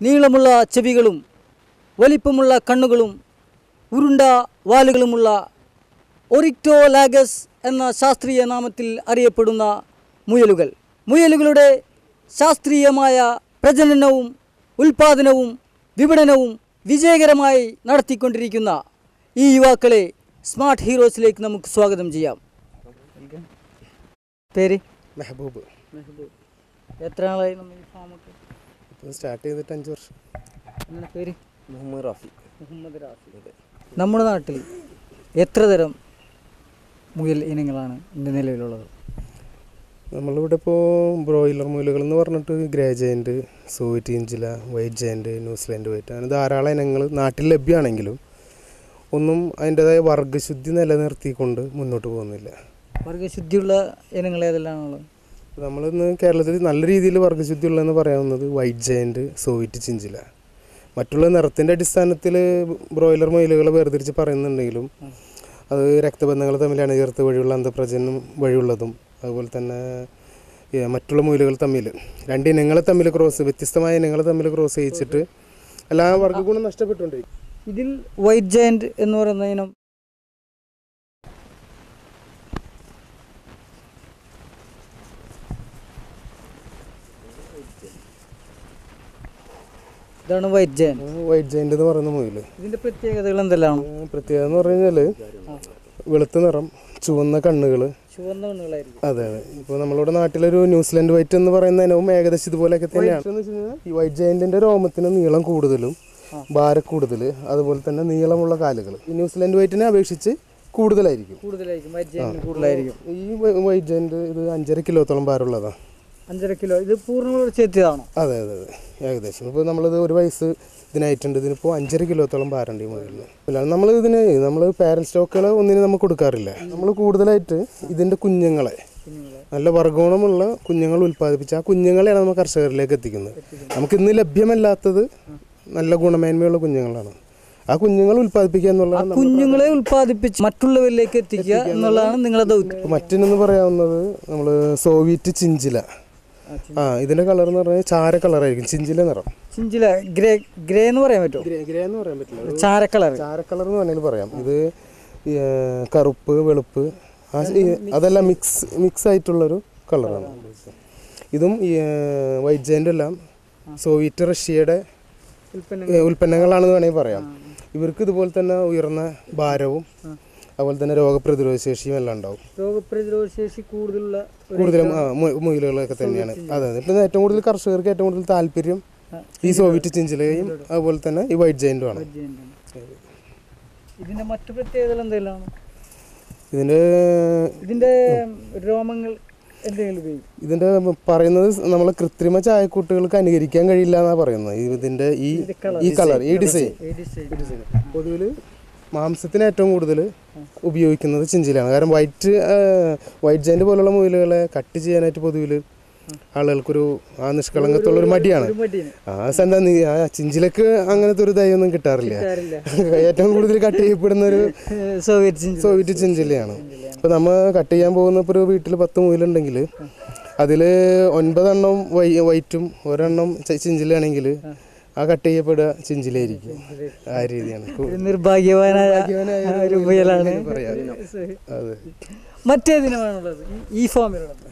നീളമുള്ള ചെവികളും വലിപ്പമുള്ള കണ്ണുകളും ഉരുണ്ട വാലുകളുമുള്ള ഒറിക്ടോലാഗസ് എന്ന ശാസ്ത്രീയ നാമത്തിൽ അറിയപ്പെടുന്ന മുയലുകൾ മുയലുകളുടെ ശാസ്ത്രീയമായ പ്രജനനവും ഉൽപാദനവും വിപണനവും വിജയകരമായി നടത്തിക്കൊണ്ടിരിക്കുന്ന ഈ യുവാക്കളെ സ്മാർട്ട് ഹീറോസിലേക്ക് നമുക്ക് സ്വാഗതം ചെയ്യാം പേര് മെഹബൂബ് എത്ര നാളായി നമ്മൾ ഈ ഫാമൊക്കെ ഇപ്പം സ്റ്റാർട്ട് ചെയ്തിട്ട് അഞ്ച് വർഷം അങ്ങനെ പേര് മുഹമ്മദ് റാഫി മുഹമ്മദ് റാഫി നമ്മുടെ നാട്ടിൽ എത്ര തരം മുയൽ ഇനങ്ങളാണ് ഇന്ന് നിലവിലുള്ളത് നമ്മളിവിടെ ഇപ്പോൾ ബ്രോയിലർ മുയലുകൾ എന്ന് പറഞ്ഞിട്ട് grey giant Soviet chinchilla white giant New Zealand white അങ്ങനെ ധാരാളം ഇനങ്ങൾ നാട്ടിൽ ലഭ്യമാണെങ്കിലും ഒന്നും അതിൻ്റെതായ വർഗ്ഗശുദ്ധി നിലനിർത്തിക്കൊണ്ട് മുന്നോട്ട് പോകുന്നില്ല വർഗ്ഗശുദ്ധിയുള്ള ഇനങ്ങൾ ഏതെല്ലാമാണുള്ളത് നമ്മളിന്ന് കേരളത്തിൽ നല്ല രീതിയിൽ വർഗ്ഗശുദ്ധി ഉള്ളതെന്ന് പറയാവുന്നത് വൈറ്റ് ജയൻറ്റ് സോവിറ്റ് ചിഞ്ചില മറ്റുള്ള നിറത്തിൻ്റെ അടിസ്ഥാനത്തിൽ ബ്രോയിലർ മുയലുകളെ വേർതിരിച്ച് പറയുന്നുണ്ടെങ്കിലും അത് രക്തബന്ധങ്ങൾ തമ്മിൽ അണുചേർത്ത് വഴിയുള്ള അന്തപ്രജനം വഴിയുള്ളതും അതുപോലെ തന്നെ ഈ മറ്റുള്ള മുയലുകൾ തമ്മിൽ രണ്ട് ഇനങ്ങളെ തമ്മിൽ ക്രോസ് വ്യത്യസ്തമായ ഇനങ്ങളെ തമ്മിൽ ക്രോസ് ചെയ്യിച്ചിട്ട് എല്ലാ വർഗ്ഗഗുണം നഷ്ടപ്പെട്ടുകൊണ്ടിരിക്കും ഇതിൽ വൈറ്റ് ജയൻറ്റ് എന്ന് പറയുന്ന ഇനം ഇതാണ് വൈറ്റ് ജയൻറ്റ് വൈറ്റ് ജയൻ്റ് എന്ന് പറയുന്ന മുയൽ ഇതിൻ്റെ പ്രത്യേകതകൾ എന്തെല്ലാം പ്രത്യേകത എന്ന് പറഞ്ഞു കഴിഞ്ഞാൽ വെളുത്ത നിറം ചുവന്ന കണ്ണുകൾ ചുവന്ന കണ്ണുകളായിരിക്കും അതെ അതെ ഇപ്പോൾ നമ്മളുടെ നാട്ടിലൊരു ന്യൂസിലാൻഡ് വൈറ്റ് എന്ന് പറയുന്ന ഇനവും ഏകദേശം ഇതുപോലെയൊക്കെ തന്നെയാണ് ഈ വൈറ്റ് ജയന്റിന്റെ രോമത്തിന് നീളം കൂടുതലും ഭാര കൂടുതൽ അതുപോലെ തന്നെ നീളമുള്ള കാലുകൾ ഈ ന്യൂസിലാൻഡ് വൈറ്റിനെ അപേക്ഷിച്ച് കൂടുതലായിരിക്കും കൂടുതലായിരിക്കും വൈറ്റ് ജയൻറ്റ് കൂടുതലായിരിക്കും ഈ വൈ- വൈറ്റ് ജയന്റ് ഇത് അഞ്ചര കിലോത്തോളം ഭാരമുള്ളതാണ് അഞ്ചര കിലോ ഇത് പൂർണ്ണ വളർച്ചയെത്തിയതാണോ അതെ അതെ അതെ ഏകദേശം ഇപ്പോൾ നമ്മളിത് ഒരു വയസ്സ് ഇതിനായിട്ടുണ്ട് ഇതിനിപ്പോൾ അഞ്ചര കിലോത്തോളം ഭാരമുണ്ട് ഈ മുയലിന് അല്ലാതെ നമ്മൾ ഇതിന് നമ്മൾ പാരൽ സ്റ്റോക്കുകൾ ഒന്നിനും നമ്മൾ കൊടുക്കാറില്ല നമ്മൾ കൂടുതലായിട്ട് ഇതിൻ്റെ കുഞ്ഞുങ്ങളെ നല്ല വർഗഗുണമുള്ള കുഞ്ഞുങ്ങൾ ഉൽപ്പാദിപ്പിച്ച് ആ കുഞ്ഞുങ്ങളെയാണ് നമ്മൾ കർഷകരിലേക്ക് എത്തിക്കുന്നത് നമുക്ക് ഇന്ന് ലഭ്യമല്ലാത്തത് നല്ല ഗുണമേന്മയുള്ള കുഞ്ഞുങ്ങളാണ് ആ കുഞ്ഞുങ്ങൾ ഉൽപ്പാദിപ്പിക്കുക എന്നുള്ളതാണ് നമ്മുടെ കുഞ്ഞുങ്ങളെ ഉൽപ്പാദിപ്പിച്ച് മറ്റുള്ളവരിലേക്ക് എത്തിക്കുക എന്നുള്ളതാണ് നിങ്ങളുടെ ദൗത്യം ഇപ്പൊ മറ്റൊന്നെന്ന് പറയാവുന്നത് നമ്മൾ സോവിയറ്റ് ചിഞ്ചില ആ ഇതിന്റെ കളർ എന്ന് പറഞ്ഞാൽ ചാര കളറായിരിക്കും ചിഞ്ചില നിറം ചിഞ്ചില ഗ്രേ ഗ്രേ എന്ന് പറയാൻ പറ്റുമോ ഗ്രേ ഗ്രേ എന്ന് പറയാൻ പറ്റില്ല ചാര കളർ ചാര കളർ എന്ന് വേണമെങ്കിൽ പറയാം ഇത് ഈ, ഏ, കറുപ്പ് വെളുപ്പ് ആ ഈ അതെല്ലാം മിക്സ് മിക്സ് ആയിട്ടുള്ളൊരു കളറാണ് ഇതും ഈ വൈറ്റ് ജയൻ്റ് എല്ലാം സോവിയറ്റ് റഷ്യയുടെ ഏ, ഉൽപ്പന്നങ്ങളാണെന്ന് വേണമെങ്കിൽ പറയാം ഇവർക്ക് ഇതുപോലെ തന്നെ ഉയർന്ന ഭാരവും അതുപോലെ തന്നെ രോഗപ്രതിരോധ ശേഷിയും എല്ലാം ഉണ്ടാവും രോഗപ്രതിരോധ ശേഷി കൂടുതലുള്ള ഒരു കൂടുതലും ആ, മു- മുയലുകളൊക്കെ തന്നെയാണ് അതെ അതെ ഇപ്പം ഏറ്റവും കൂടുതൽ കർഷകർക്ക് ഏറ്റവും കൂടുതൽ താല്പര്യം ഈ സോവിയറ്റ് ചിഞ്ചിലയും അതുപോലെ തന്നെ ഈ വൈറ്റ് ജയൻറ്റും ആണ് ജയന്റാണ്. ഇതിന്റെ മറ്റു പ്രത്യേകതകൾ എന്തെല്ലാം ഇതിൻ്റെ ഇതിന്റെ രോമങ്ങൾ എന്തെങ്കിലും ഉപയോഗിക്കും ഇതിൻ്റെ പറയുന്നത് നമ്മൾ കൃത്രിമ ചായക്കൂട്ടുകൾക്ക് അനുകരിക്കാൻ കഴിയില്ല എന്നാണ് പറയുന്നത് ഇതിൻ്റെ ഈ ഈ കളർ ഈ ഡിസൈൻ പൊതുവിൽ മാംസത്തിന് ഏറ്റവും കൂടുതൽ ഉപയോഗിക്കുന്നത് ചിഞ്ചിലാണ് കാരണം വൈറ്റ് വൈറ്റ് ജയൻ്റ് പോലുള്ള മുയലുകളെ കട്ട് ചെയ്യാനായിട്ട് പൊതുവിൽ ആളുകൾക്കൊരു ആ നിഷ്കളങ്കത്തുള്ള ഒരു മടിയാണ് ഒരു മടിയാണ് ആ എന്താ നീ ആ ചിഞ്ചിലക്ക് അങ്ങനത്തെ ഒരു ദയൊന്നും കിട്ടാറില്ല കാര്യമില്ല. ഏറ്റവും കൂടുതൽ കട്ട് ചെയ്യപ്പെടുന്ന ഒരു സോവിയറ്റ് ചിഞ്ചില സോവിയറ്റ് ചിഞ്ചിലയാണ് ഇപ്പൊ നമ്മ കട്ട് ചെയ്യാൻ പോകുന്ന ഇപ്പോൾ ഒരു വീട്ടിൽ പത്ത് മുയിലുണ്ടെങ്കിൽ അതിൽ ഒൻപതെണ്ണം വൈ വൈറ്റും ഒരെണ്ണം ച- ചിഞ്ചിലാണെങ്കിൽ ആ കട്ട് ചെയ്യപ്പെടുക ചിഞ്ചിലായിരിക്കും ആ രീതിയാണ് കു- ഒരു നിർഭാഗ്യവാനായ നിർഭാഗ്യവാനായ ആ ഒരു മുയലാണ് എന്ന് പറയാം. അതെ മറ്റേതിനമാണുള്ളത് ഈ ഫാമിലുള്ളത്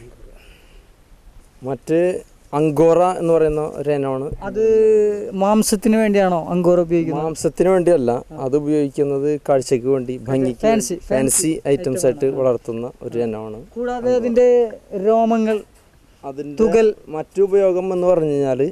മറ്റ് അങ്കോറ എന്ന് പറയുന്ന ഒരു ഇനമാണ് അത് മാംസത്തിന് വേണ്ടിയാണോ അങ്കോറ ഉപയോഗിക്കുന്നത് മാംസത്തിന് വേണ്ടിയല്ല അത് ഉപയോഗിക്കുന്നത് കാഴ്ചക്ക് വേണ്ടി ഭംഗിക്ക് Fancy, ഫാൻസി ഐറ്റംസ് ആയിട്ട് വളർത്തുന്ന ഒരു ഇനമാണ് കൂടാതെ അതിന്റെ രോമങ്ങൾ അതിൻ്റെ തുകൽ മറ്റു ഉപയോഗം എന്ന് പറഞ്ഞു കഴിഞ്ഞാൽ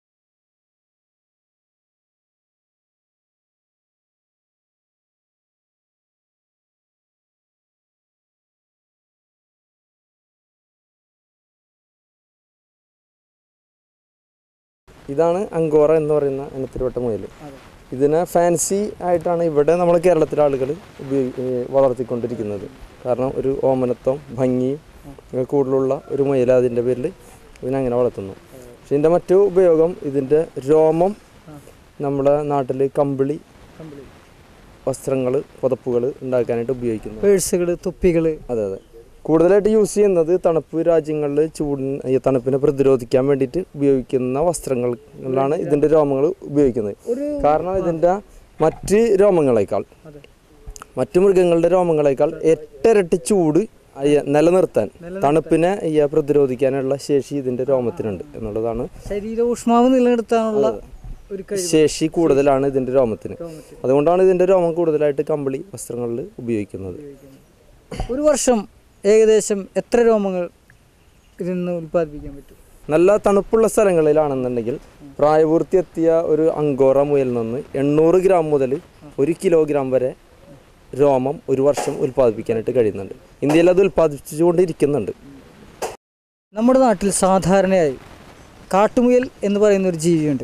ഇതാണ് അങ്കോറ എന്ന് പറയുന്ന ഇനത്തിൽപ്പെട്ട മുയൽ ഇതിനെ ഫാൻസി ആയിട്ടാണ് ഇവിടെ നമ്മൾ കേരളത്തിലെ ആളുകൾ ഉപയോഗി ഏഹ് വളർത്തിക്കൊണ്ടിരിക്കുന്നത് കാരണം ഒരു ഓമനത്വം ഭംഗിയും ഒക്കെ കൂടുതലുള്ള ഒരു മുയല അതിൻ്റെ പേരിൽ ഇതിനങ്ങനെ വളർത്തുന്നു പക്ഷെ ഇതിൻ്റെ മറ്റു ഉപയോഗം ഇതിൻ്റെ രോമം നമ്മുടെ നാട്ടിൽ കമ്പിളി വസ്ത്രങ്ങൾ പുതപ്പുകൾ ഉണ്ടാക്കാനായിട്ട് ഉപയോഗിക്കുന്നു പേഴ്സുകൾ തുപ്പികൾ അതെ അതെ കൂടുതലായിട്ട് യൂസ് ചെയ്യുന്നത് തണുപ്പ് രാജ്യങ്ങളിൽ ചൂടിന് ഈ തണുപ്പിനെ പ്രതിരോധിക്കാൻ വേണ്ടിയിട്ട് ഉപയോഗിക്കുന്ന വസ്ത്രങ്ങളിലാണ് ഇതിൻ്റെ രോമങ്ങൾ ഉപയോഗിക്കുന്നത് ഒരു കാരണം ഇതിൻ്റെ മറ്റ് രോമങ്ങളേക്കാൾ അതെ മറ്റു മൃഗങ്ങളുടെ രോമങ്ങളേക്കാൾ എട്ടിരട്ടി ചൂട് അയ്യ- നിലനിർത്താൻ തണുപ്പിനെ അയ്യ പ്രതിരോധിക്കാനുള്ള ശേഷി ഇതിൻ്റെ രോമത്തിനുണ്ട് എന്നുള്ളതാണ് ശരീര ഊഷ്മാവ് നിലനിർത്താനുള്ള ഒരു കഴിവ് ശേഷി കൂടുതലാണ് ഇതിൻ്റെ രോമത്തിന് രോമത്തിൽ. അതുകൊണ്ടാണ് ഇതിൻ്റെ രോമം കൂടുതലായിട്ട് കമ്പിളി വസ്ത്രങ്ങളിൽ ഉപയോഗിക്കുന്നത് ഒരു വർഷം ഏകദേശം എത്ര രോമങ്ങൾ ഇതിൽ നിന്ന് ഉൽപ്പാദിപ്പിക്കാൻ പറ്റും നല്ല തണുപ്പുള്ള സ്ഥലങ്ങളിലാണെന്നുണ്ടെങ്കിൽ പ്രായപൂർത്തി എത്തിയ ഒരു അങ്കോറ മുയലിൽ നിന്ന് എണ്ണൂറ് ഗ്രാം മുതൽ ഒരു കിലോഗ്രാം വരെ രോമം ഒരു വർഷം ഉൽപ്പാദിപ്പിക്കാനായിട്ട് കഴിയുന്നുണ്ട് ഇന്ത്യയിൽ അത് ഉൽപ്പാദിപ്പിച്ചുകൊണ്ടിരിക്കുന്നുണ്ട് നമ്മുടെ നാട്ടിൽ സാധാരണയായി കാട്ടുമുയൽ എന്ന് പറയുന്ന ഒരു ജീവിയുണ്ട്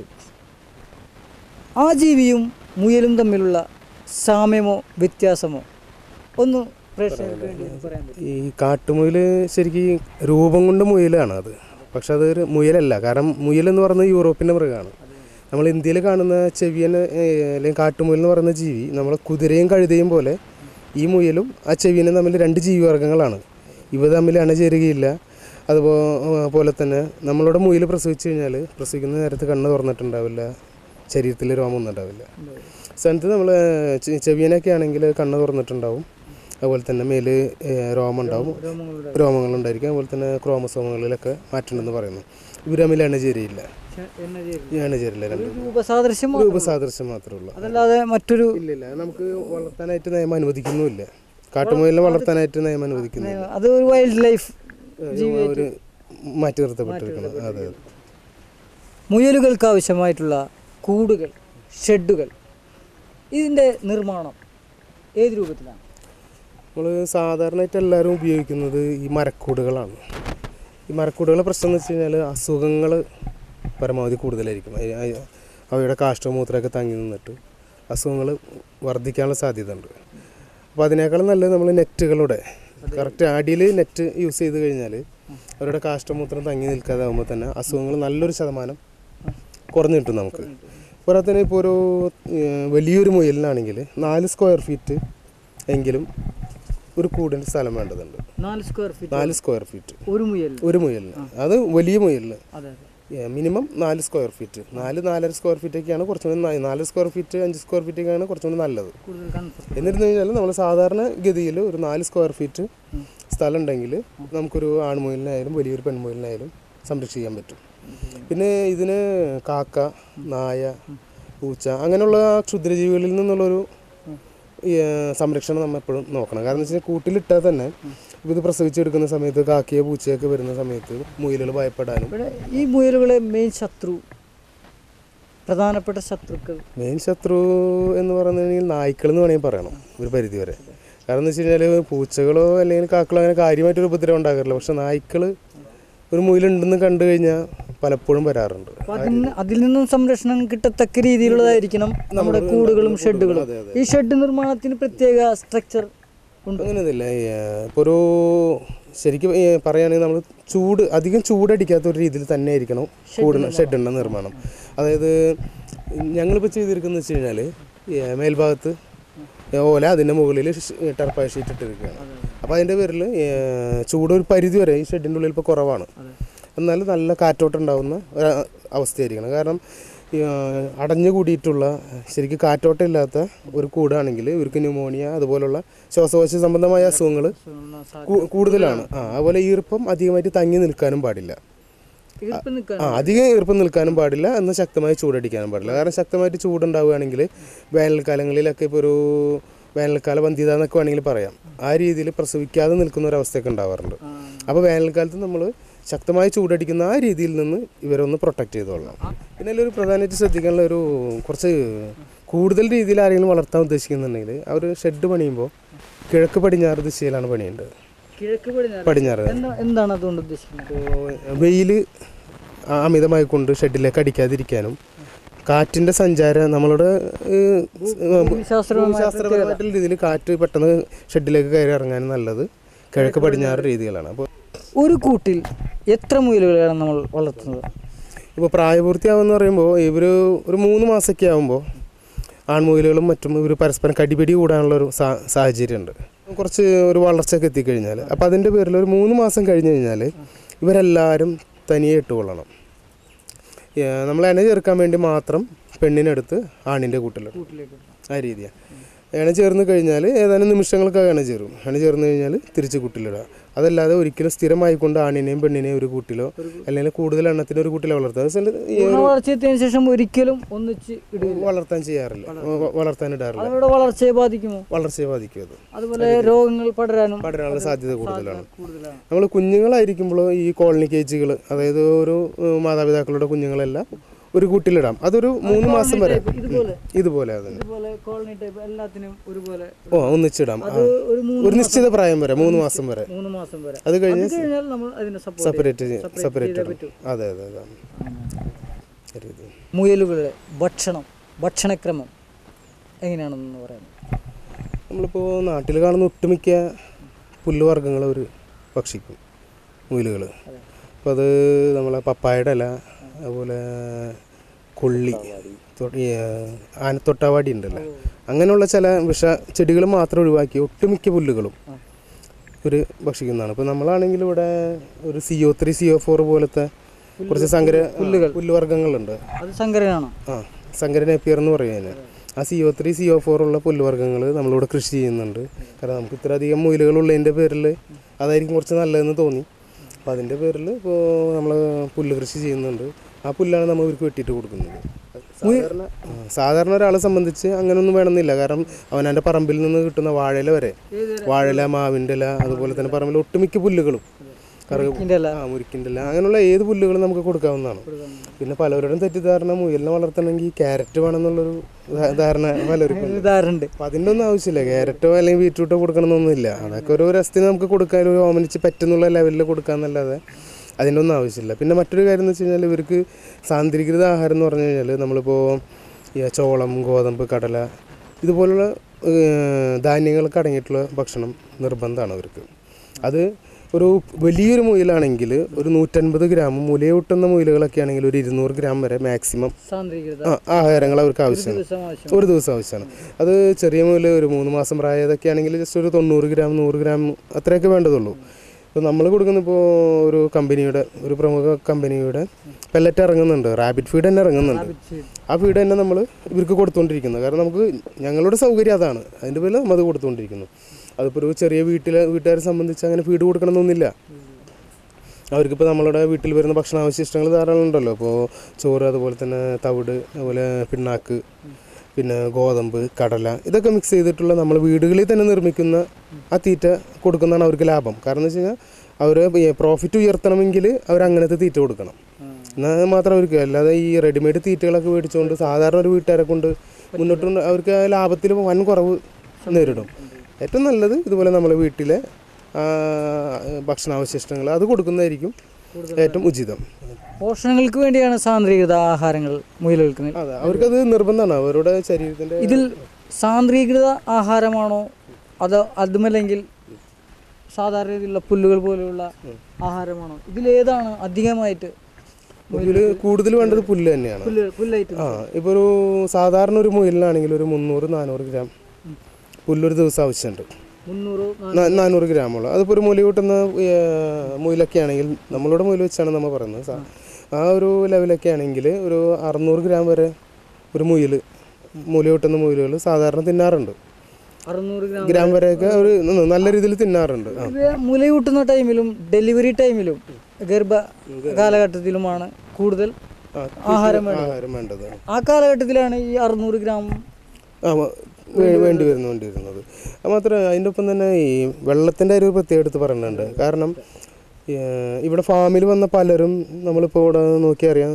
ആ ജീവിയും മുയലും തമ്മിലുള്ള സാമ്യമോ വ്യത്യാസമോ ഒന്ന് പ്രേക്ഷകർക്ക് വേണ്ടി ഒന്ന് പറയാൻ പറ്റും ഈ കാട്ടുമുയൽ ശരിക്കും രൂപം കൊണ്ട് മുയലാണ് അത് പക്ഷെ അതൊരു മുയലല്ല കാരണം മുയൽ എന്ന് പറയുന്നത് യൂറോപ്പിൻ്റെ മൃഗമാണ് നമ്മൾ ഇന്ത്യയിൽ കാണുന്ന ചെവിയൻ അല്ലെങ്കിൽ കാട്ടുമുയൽ എന്ന് പറയുന്ന ജീവി നമ്മളെ കുതിരയും കഴുതയും പോലെ ഈ മുയലും ആ ചെവിയനും തമ്മിൽ രണ്ട് ജീവിവർഗ്ഗങ്ങളാണ് ഇവ തമ്മിൽ അണചേരുകയില്ല അതുപോലെ തന്നെ നമ്മളുടെ മുയൽ പ്രസവിച്ചു കഴിഞ്ഞാൽ പ്രസവിക്കുന്ന നേരത്ത് കണ്ണ് തുറന്നിട്ടുണ്ടാവില്ല ശരീരത്തിൽ രോമമൊന്നും ഉണ്ടാവില്ല സ്ഥാനത്ത് നമ്മൾ ചെവിയനൊക്കെ ആണെങ്കിൽ കണ്ണ് തുറന്നിട്ടുണ്ടാവും അതുപോലെ തന്നെ മേല് ഏഹ്, രോമം ഉണ്ടാവും രോമങ്ങളുടെ രോമങ്ങളുണ്ടായിരിക്കും അതുപോലെ തന്നെ ക്രോമസോമുകളിലൊക്കെ മാറ്റമുണ്ടെന്ന് പറയുന്നു ഇവർ തമ്മിൽ അണചേരിയില്ല എണ്ണ ചേരുന്നത്. അണചേരില്ല ഒരു രണ്ടും രൂപസാദൃശ്യം മാത്രം. രൂപസാദൃശ്യം മാത്രമേ ഉള്ളൂ അതല്ലാതെ മറ്റൊരു ഇല്ല ഇല്ല അത് നമുക്ക് വളർത്താനായിട്ട് നിയമം അനുവദിക്കുന്നുമില്ല കാട്ടുമുയലിനെ വളർത്താനായിട്ട് നിയമം അനുവദിക്കുന്നില്ല അത് ഒരു വൈൽഡ് ലൈഫ് ഒരു മാറ്റി നിർത്തപ്പെട്ടിരിക്കണം അതെ അതെ മുയലുകൾക്ക് ആവശ്യമായിട്ടുള്ള കൂടുകൾ ഷെഡുകൾ ഇതിൻ്റെ നിർമ്മാണം ഏത് രൂപത്തിലാണ് നമ്മൾ സാധാരണയായിട്ട് എല്ലാവരും ഉപയോഗിക്കുന്നത് ഈ മരക്കൂടുകളാണ് ഈ മരക്കൂടുകളുടെ പ്രശ്നം എന്ന് വെച്ച് കഴിഞ്ഞാൽ അസുഖങ്ങൾ പരമാവധി കൂടുതലായിരിക്കും അയ- അയ- അവയുടെ കാഷ്ടമൂത്രമൊക്കെ തങ്ങി നിന്നിട്ട് അസുഖങ്ങൾ വർദ്ധിക്കാനുള്ള സാധ്യത ഉണ്ട് അപ്പോൾ അതിനേക്കാളും നല്ലത് നമ്മൾ നെറ്റുകളുടെ കറക്റ്റ് അടിയിൽ നെറ്റ് യൂസ് ചെയ്ത് കഴിഞ്ഞാൽ അവരുടെ കാഷ്ടമൂത്രം തങ്ങി നിൽക്കാതെ ആകുമ്പോൾ തന്നെ അസുഖങ്ങൾ നല്ലൊരു ശതമാനം കുറഞ്ഞു കിട്ടും നമുക്ക് പോരാത്തന്നെ ഇപ്പോൾ ഒരു ഏഹ്, വലിയൊരു മുയലിനാണെങ്കിൽ നാല് സ്ക്വയർ ഫീറ്റ് എങ്കിലും ഒരു കൂടിൻ്റെ സ്ഥലം വേണ്ടതുണ്ട് നാല് സ്ക്വയർ ഫീറ്റ് നാല് സ്ക്വയർ ഫീറ്റ് ഒരു മുയൽ ഒരു മുയലിന് അത് വലിയ മുയലിന് അതെ അതെ മിനിമം നാല് സ്ക്വയർ ഫീറ്റ് നാല് നാലര സ്ക്വയർ ഫീറ്റ് ഒക്കെയാണ് കുറച്ചുകൂടി ന- നാല് സ്ക്വയർ ഫീറ്റ് അഞ്ച് സ്ക്വയർ ഫീറ്റ് ഒക്കെയാണ് കുറച്ചുകൂടി നല്ലത് കൂടുതൽ കൺഫർട്ട് എന്നിരുന്നു കഴിഞ്ഞാൽ നമ്മൾ സാധാരണ ഗതിയിൽ ഒരു നാല് സ്ക്വയർ ഫീറ്റ് സ്ഥലം ഉണ്ടെങ്കിൽ നമുക്കൊരു ആൺമുയലിനായാലും വലിയൊരു പെൺമുയലിനായാലും സംരക്ഷിക്കാൻ പറ്റും പിന്നെ ഇതിന് കാക്ക നായ പൂച്ച അങ്ങനെയുള്ള ക്ഷുദ്രജീവികളിൽ നിന്നുള്ളൊരു ഈ, ആ, സംരക്ഷണം നമ്മൾ എപ്പോഴും നോക്കണം കാരണം എന്ന് വെച്ചാൽ കൂട്ടിലിട്ടാൽ തന്നെ ഇപ്പം ഇത് പ്രസവിച്ചെടുക്കുന്ന സമയത്ത് കാക്കയോ പൂച്ചയൊക്കെ വരുന്ന സമയത്ത് മുയലുകൾ ഭയപ്പെടാനും ഇവിടെ ഈ മുയലുകളെ മെയിൻ ശത്രു പ്രധാനപ്പെട്ട ശത്രുക്കൾ മെയിൻ ശത്രു എന്ന് പറയുന്നുണ്ടെങ്കിൽ നായ്ക്കൾ എന്ന് വേണമെങ്കിൽ പറയണം ഒരു പരിധി വരെ കാരണം എന്ന് വെച്ച് കഴിഞ്ഞാൽ പൂച്ചകളോ അല്ലെങ്കിൽ കാക്കളോ അങ്ങനെ കാര്യമായിട്ടൊരു ഉപദ്രവം ഉണ്ടാകാറില്ല പക്ഷെ നായ്ക്കൾ ഒരു മുയിലുണ്ടെന്ന് കണ്ടു കഴിഞ്ഞാൽ പലപ്പോഴും വരാറുണ്ട് അപ്പൊ അതിന് അതിൽ നിന്നും സംരക്ഷണം കിട്ടത്തക്ക രീതിയിലുള്ളതായിരിക്കണം നമ്മുടെ കൂടുകളും ഷെഡുകളും അതെ, അതെ. ഈ ഷെഡ് നിർമ്മാണത്തിന് പ്രത്യേക സ്ട്രക്ചർ ഉണ്ട് അങ്ങനെയൊന്നുമില്ല ഇപ്പോൾ ഒരു ശരിക്കും ഈ പറയുകയാണെങ്കിൽ നമ്മൾ ചൂട് അധികം ചൂടടിക്കാത്ത ഒരു രീതിയിൽ തന്നെ ആയിരിക്കണം കൂടിന് ഷെഡിൻ്റെ നിർമ്മാണം അതായത് ഞങ്ങളിപ്പോൾ ചെയ്തിരിക്കുന്നത് വെച്ച് കഴിഞ്ഞാൽ മേൽഭാഗത്ത് ഓല അതിൻ്റെ മുകളിൽ ടർപ്പായ ഷീറ്റ് ഇട്ടിരിക്കുകയാണ് അപ്പോൾ അതിൻ്റെ പേരിൽ ചൂട് ഒരു പരിധി വരെ ഈ ഷെഡിൻ്റെ ഉള്ളിൽ ഇപ്പോൾ കുറവാണ് എന്നാലും നല്ല കാറ്റോട്ടം ഉണ്ടാകുന്ന ഒരു അവസ്ഥയായിരിക്കണം കാരണം ഈ, ആ, അടഞ്ഞു കൂടിയിട്ടുള്ള ശരിക്കും കാറ്റോട്ടം ഇല്ലാത്ത ഒരു കൂടാണെങ്കിൽ ഇവർക്ക് ന്യൂമോണിയ അതുപോലുള്ള ശ്വാസകോശ സംബന്ധമായ അസുഖങ്ങൾ കൂടുതലാണ് ആ അതുപോലെ ഈർപ്പം അധികമായിട്ട് തങ്ങി നിൽക്കാനും പാടില്ല ഈർപ്പം നിൽക്കാൻ ആ അധികം ഈർപ്പം നിൽക്കാനും പാടില്ല എന്നാൽ ശക്തമായി ചൂടടിക്കാനും പാടില്ല കാരണം ശക്തമായിട്ട് ചൂടുണ്ടാവുകയാണെങ്കിൽ വേനൽക്കാലങ്ങളിലൊക്കെ ഇപ്പോൾ ഒരു വേനൽക്കാല ബന്ധിത എന്നൊക്കെ വേണമെങ്കിൽ പറയാം ആ രീതിയിൽ പ്രസവിക്കാതെ നിൽക്കുന്ന ഒരു അവസ്ഥയൊക്കെ ഉണ്ടാവാറുണ്ട് അപ്പോൾ വേനൽക്കാലത്ത് നമ്മൾ ശക്തമായി ചൂടടിക്കുന്ന ആ രീതിയിൽ നിന്ന് ഇവരൊന്ന് പ്രൊട്ടക്റ്റ് ചെയ്തോളണം പിന്നെ അതിലൊരു പ്രധാനമായിട്ട് ശ്രദ്ധിക്കാനുള്ള ഒരു കുറച്ച് കൂടുതൽ രീതിയിൽ ആരെങ്കിലും വളർത്താൻ ഉദ്ദേശിക്കുന്നുണ്ടെങ്കിൽ അവർ ഷെഡ് പണിയുമ്പോൾ കിഴക്ക് പടിഞ്ഞാറ് ദിശയിലാണ് പണിയേണ്ടത് കിഴക്ക് പടിഞ്ഞാറ് പടിഞ്ഞാറ് എന്താ എന്താണ് അതുകൊണ്ട് ഉദ്ദേശിക്കുന്നത് വെയിൽ അമിതമായി കൊണ്ട് ഷെഡിലേക്ക് അടിക്കാതിരിക്കാനും കാറ്റിൻ്റെ സഞ്ചാരം നമ്മളുടെ ഏഹ്, ഭൂമിശാസ്ത്രപരമായ ശാസ്ത്രപരമായിട്ടുള്ള രീതിയിൽ കാറ്റ് പെട്ടെന്ന് ഷെഡിലേക്ക് കയറി ഇറങ്ങാനും നല്ലത് കിഴക്ക് പടിഞ്ഞാറ് രീതികളാണ് അപ്പോൾ ഒരു കൂട്ടിൽ എത്ര മുയലുകളാണ് നമ്മൾ വളർത്തുന്നത് ഇപ്പോൾ പ്രായപൂർത്തിയാവുമെന്ന് പറയുമ്പോൾ ഇവർ ഒരു മൂന്ന് മാസമൊക്കെ ആകുമ്പോൾ ആൺമുയലുകളും മറ്റും ഇവർ പരസ്പരം കടിപിടി കൂടാനുള്ളൊരു സാ സാഹചര്യമുണ്ട് കുറച്ച് ഒരു വളർച്ചയൊക്കെ എത്തിക്കഴിഞ്ഞാൽ അപ്പോൾ അതിൻ്റെ പേരിൽ ഒരു മൂന്ന് മാസം കഴിഞ്ഞ് കഴിഞ്ഞാൽ ഇവരെല്ലാവരും തനിയെ ഇട്ടുകൊള്ളണം ഏഹ് നമ്മൾ ഇണ ചേർക്കാൻ വേണ്ടി മാത്രം പെണ്ണിനെടുത്ത് ആണിൻ്റെ കൂട്ടിലിടും കൂട്ടിലേക്ക് ആ രീതിയാണ് ഇണ ചേർന്ന് കഴിഞ്ഞാൽ ഏതാനും നിമിഷങ്ങൾക്കകം ഇണ ചേരും ഇണ ചേർന്ന് കഴിഞ്ഞാൽ തിരിച്ച് കൂട്ടിലിടുക അതല്ലാതെ ഒരിക്കലും സ്ഥിരമായിക്കൊണ്ട് ആണിനെയും പെണ്ണിനെയും ഒരു കൂട്ടിലോ അല്ലെങ്കിൽ കൂടുതൽ എണ്ണത്തിന് ഒരു കൂട്ടിലോ വളർത്തുക അത് വെച്ചാൽ ഈ പൂർണ്ണ വളർച്ച എത്തിയതിനു ശേഷം ഒരിക്കലും ഒന്നിച്ച് ഇടുകയില്ല വളർത്താൻ ചെയ്യാറില്ല വ- വളർത്താൻ ഇടാറില്ല അതവരുടെ വളർച്ചയെ ബാധിക്കുമോ വളർച്ചയെ ബാധിക്കും അത് അതുപോലെ രോഗങ്ങൾ പടരാനും പടരാനുള്ള സാധ്യത കൂടുതലാണ് കൂടുതലാണ് നമ്മൾ കുഞ്ഞുങ്ങളായിരിക്കുമ്പോൾ ഈ കോളനി കേജുകൾ അതായത് ഒരു ഏഹ്, മാതാപിതാക്കളുടെ കുഞ്ഞുങ്ങളെല്ലാം ഒരു കൂട്ടിലിടാം അതൊരു മൂന്ന് മാസം വരെ type ഇതുപോലെ ഇതുപോലെ അതിന് ഇതുപോലെ കോളനി ടൈപ്പ് എല്ലാത്തിനും ഒരുപോലെ ഓ ഒന്നിച്ചിടാം ആ. അത് ഒരു മൂന്ന് ഒരു നിശ്ചിത പ്രായം വരെ മൂന്ന് മാസം വരെ മൂന്ന് മാസം വരെ അത് കഴിഞ്ഞ് അത് കഴിഞ്ഞാൽ നമ്മൾ അതിനെ സപ്പോർട്ട് സെപ്പറേറ്റ് separate സെപ്പറേറ്റ് ചെയ്തേ ഇടും പറ്റൂ. അതെ അതെ അതെ ആ രീതി മുയലുകളുടെ ഭക്ഷണം ഭക്ഷണക്രമം എങ്ങനെയാണെന്ന് പറയുന്നത് നമ്മളിപ്പോൾ നാട്ടിൽ കാണുന്ന ഒട്ടുമിക്ക പുല്ലുവർഗ്ഗങ്ങൾ അവർ ഭക്ഷിക്കും മുയലുകൾ അപ്പോൾ അത് നമ്മളെ പപ്പായയുടെ ഇല അതുപോലെ കൊള്ളി തൊ- ഈ, ആനത്തൊട്ടാവാടി ഉണ്ടല്ലോ അങ്ങനെയുള്ള ചില വിഷ ചെടികൾ മാത്രം ഒഴിവാക്കി ഒട്ടുമിക്ക പുല്ലുകളും ഒരു ഭക്ഷിക്കുന്നതാണ് ഇപ്പോൾ നമ്മളാണെങ്കിൽ ഇവിടെ ഒരു C O three C O four പോലത്തെ കുറച്ച് സങ്കര പുല്ലുകൾ. പുല്ലുവർഗ്ഗങ്ങളുണ്ട് അത് സങ്കരനാണോ ആ സങ്കര നേപ്പിയർ എന്ന് പറയുന്നത് ആ C O three C O four ഉള്ള പുല്ലുവർഗ്ഗങ്ങൾ നമ്മളിവിടെ കൃഷി ചെയ്യുന്നുണ്ട് കാരണം നമുക്ക് ഇത്ര അധികം മുയലുകളുള്ളതിൻ്റെ പേരിൽ അതായിരിക്കും കുറച്ച് നല്ലതെന്ന് തോന്നി അപ്പോൾ അതിൻ്റെ പേരിൽ ഇപ്പോൾ നമ്മൾ പുല്ല് കൃഷി ചെയ്യുന്നുണ്ട് ആ പുല്ലാണ് നമ്മൾ ഇവർക്ക് വെട്ടിയിട്ട് കൊടുക്കുന്നത് സാധാരണ ആ, സാധാരണ ഒരാളെ സംബന്ധിച്ച് അങ്ങനെയൊന്നും വേണമെന്നില്ല കാരണം അവനവൻ്റെ പറമ്പിൽ നിന്ന് കിട്ടുന്ന വാഴയില വരെ വാഴയില മാവിൻ്റെ ഇല അതുപോലെ തന്നെ പറമ്പിൽ ഒട്ടുമിക്ക പുല്ലുകളും കറുക ഇതിൻ്റെ അല്ല ആ മുരിക്കിൻ്റെ ഇല അങ്ങനെയുള്ള ഏത് പുല്ലുകളും നമുക്ക് കൊടുക്കാവുന്നതാണ് പിന്നെ പലവരുടെയും തെറ്റിദ്ധാരണ മുയലിനെ വളർത്തണമെങ്കിൽ ക്യാരറ്റ് വേണമെന്നുള്ളൊരു ധാ- ധാരണ പലർക്കും ഉണ്ട്. ഇതാറുണ്ട് അപ്പം അതിൻ്റെ ഒന്നും ആവശ്യമില്ല ക്യാരറ്റോ അല്ലെങ്കിൽ ബീറ്റ്റൂട്ടോ കൊടുക്കണമെന്നൊന്നുമില്ല അതൊക്കെ ഒരു രസത്തിന് നമുക്ക് കൊടുക്കാൻ ഒരു ഓമനിച്ച് പറ്റുന്നുള്ള ലെവലിൽ കൊടുക്കാന്നല്ലാതെ അതിൻ്റെ ഒന്നും ആവശ്യമില്ല പിന്നെ മറ്റൊരു കാര്യം എന്ന് വെച്ച് കഴിഞ്ഞാൽ ഇവർക്ക് സാന്ദ്രീകൃത ആഹാരം എന്ന് പറഞ്ഞു കഴിഞ്ഞാൽ നമ്മളിപ്പോൾ ഈ ചോളം ഗോതമ്പ് കടല ഇതുപോലുള്ള ഏഹ്, ധാന്യങ്ങളൊക്കെ അടങ്ങിയിട്ടുള്ള ഭക്ഷണം നിർബന്ധമാണ് അവർക്ക് അത് ഒരു വലിയൊരു മുയലാണെങ്കിൽ ഒരു നൂറ്റൻപത് ഗ്രാമും മുലയൂട്ടുന്ന മുയലുകളൊക്കെ ആണെങ്കിൽ ഒരു ഇരുന്നൂറ് ഗ്രാം വരെ മാക്സിമം സാന്ദ്രീകൃത ആ ആഹാരങ്ങൾ അവർക്ക് ആവശ്യമാണ് ദിവസം ആവശ്യം ഒരു ദിവസം ആവശ്യമാണ് അത് ചെറിയ മുതൽ ഒരു മൂന്ന് മാസം പ്രായതൊക്കെ ആണെങ്കിൽ ജസ്റ്റ് ഒരു തൊണ്ണൂറ് ഗ്രാം നൂറ് ഗ്രാം അത്രയൊക്കെ വേണ്ടതുള്ളൂ ഇപ്പോൾ നമ്മൾ കൊടുക്കുന്ന ഇപ്പോൾ ഒരു കമ്പനിയുടെ ഒരു പ്രമുഖ കമ്പനിയുടെ പെല്ലറ്റ് ഇറങ്ങുന്നുണ്ട് റാബിറ്റ് ഫീഡ് തന്നെ ഇറങ്ങുന്നുണ്ട് ആ ഫീഡ് തന്നെ നമ്മൾ ഇവർക്ക് കൊടുത്തുകൊണ്ടിരിക്കുന്നത് കാരണം നമുക്ക് ഞങ്ങളുടെ സൗകര്യം അതാണ് അതിൻ്റെ പേരിൽ നമ്മൾ അത് കൊടുത്തുകൊണ്ടിരിക്കുന്നു അതിപ്പോൾ ഒരു ചെറിയ വീട്ടിലെ വീട്ടുകാരെ സംബന്ധിച്ച് അങ്ങനെ ഫീഡ് കൊടുക്കണമെന്നൊന്നുമില്ല അവർക്കിപ്പോൾ നമ്മളുടെ വീട്ടിൽ വരുന്ന ഭക്ഷണാവശിഷ്ടങ്ങൾ ധാരാളം ഉണ്ടല്ലോ ഇപ്പോൾ ചോറ് അതുപോലെ തന്നെ തവിട് അതുപോലെ പിണ്ണാക്ക് പിന്നെ ഗോതമ്പ് കടല ഇതൊക്കെ മിക്സ് ചെയ്തിട്ടുള്ള നമ്മൾ വീടുകളിൽ തന്നെ നിർമ്മിക്കുന്ന ആ തീറ്റ കൊടുക്കുന്നതാണ് അവർക്ക് ലാഭം കാരണം എന്ന് വെച്ച് കഴിഞ്ഞാൽ അവർ പ്രോഫിറ്റ് ഉയർത്തണമെങ്കിൽ അവർ അങ്ങനത്തെ തീറ്റ കൊടുക്കണം എന്നാൽ മാത്രം അവർക്ക് അല്ലാതെ ഈ റെഡിമെയ്ഡ് തീറ്റകളൊക്കെ മേടിച്ചുകൊണ്ട് സാധാരണ ഒരു വീട്ടുകാരെ കൊണ്ട് മുന്നോട്ട് കൊണ്ട് അവർക്ക് ആ ലാഭത്തിൽ വൻ കുറവ് നേരിടും ഏറ്റവും നല്ലത് ഇതുപോലെ നമ്മളെ വീട്ടിലെ ആ, ഭക്ഷണാവശിഷ്ടങ്ങൾ അത് കൊടുക്കുന്നതായിരിക്കും ഏറ്റവും ഉചിതം പോഷണങ്ങൾക്ക് വേണ്ടിയാണ് സാന്ദ്രീകൃത ആഹാരങ്ങൾ മുയലുകൾക്ക് നൽകുന്നത്. അതെ അവർക്കത് നിർബന്ധമാണ് അവരുടെ ശരീരത്തിൻ്റെ ഇതിൽ സാന്ദ്രീകൃത ആഹാരമാണോ അതോ അതുമല്ലെങ്കിൽ സാധാരണ രീതിയിലുള്ള പുല്ലുകൾ പോലെയുള്ള ആഹാരമാണോ ഇതിലേതാണ് അധികമായിട്ട് ഇതിൽ കൂടുതൽ വേണ്ടത് പുല്ല് തന്നെയാണ് പുല്ല് പുല്ലായിട്ട് ആ ഇപ്പോൾ ഒരു സാധാരണ ഒരു മുയലിനാണെങ്കിൽ ഒരു മുന്നൂറ് നാനൂറ് ഗ്രാം പുല്ലൊരു ദിവസം ആവശ്യമുണ്ട് മുന്നൂറ് നാ- നാനൂറ് ഗ്രാമുള്ള അതിപ്പോൾ ഒരു മുല കൂട്ടുന്ന മുയിലൊക്കെ ആണെങ്കിൽ നമ്മളുടെ മുയൽ വെച്ചാണ് നമ്മൾ പറയുന്നത് സാ- ആ ഒരു ലെവലൊക്കെ ആണെങ്കിൽ ഒരു അറുന്നൂറ് ഗ്രാം വരെ ഒരു മുയൽ മുല കൂട്ടുന്ന മുയലുകൾ സാധാരണ തിന്നാറുണ്ട് അറുന്നൂറ് ഗ്രാം ഗ്രാം വരെയൊക്കെ ഒരു ന- നല്ല രീതിയിൽ തിന്നാറുണ്ട് ആ ഇത് മുലയൂട്ടുന്ന ടൈമിലും ഡെലിവറി ടൈമിലും ഗർഭ കാലഘട്ടത്തിലുമാണ് കൂടുതൽ ആ, ആഹാരം വേണ്ടത് ആഹാരം വേണ്ടത് ആ കാലഘട്ടത്തിലാണ് ഈ അറുന്നൂറ് ഗ്രാം ആ വ- വേ- വേണ്ടി വരുന്നു വേണ്ടി വരുന്നത് അത് മാത്രമല്ല അതിൻ്റെ ഒപ്പം തന്നെ ഈ വെള്ളത്തിൻ്റെ ഒരു പ്രത്യേകം എടുത്ത് പറയുന്നുണ്ട് കാരണം ഏഹ്, ഇവിടെ ഫാമിൽ വന്ന പലരും നമ്മളിപ്പോൾ ഇവിടെ നോക്കി അറിയാം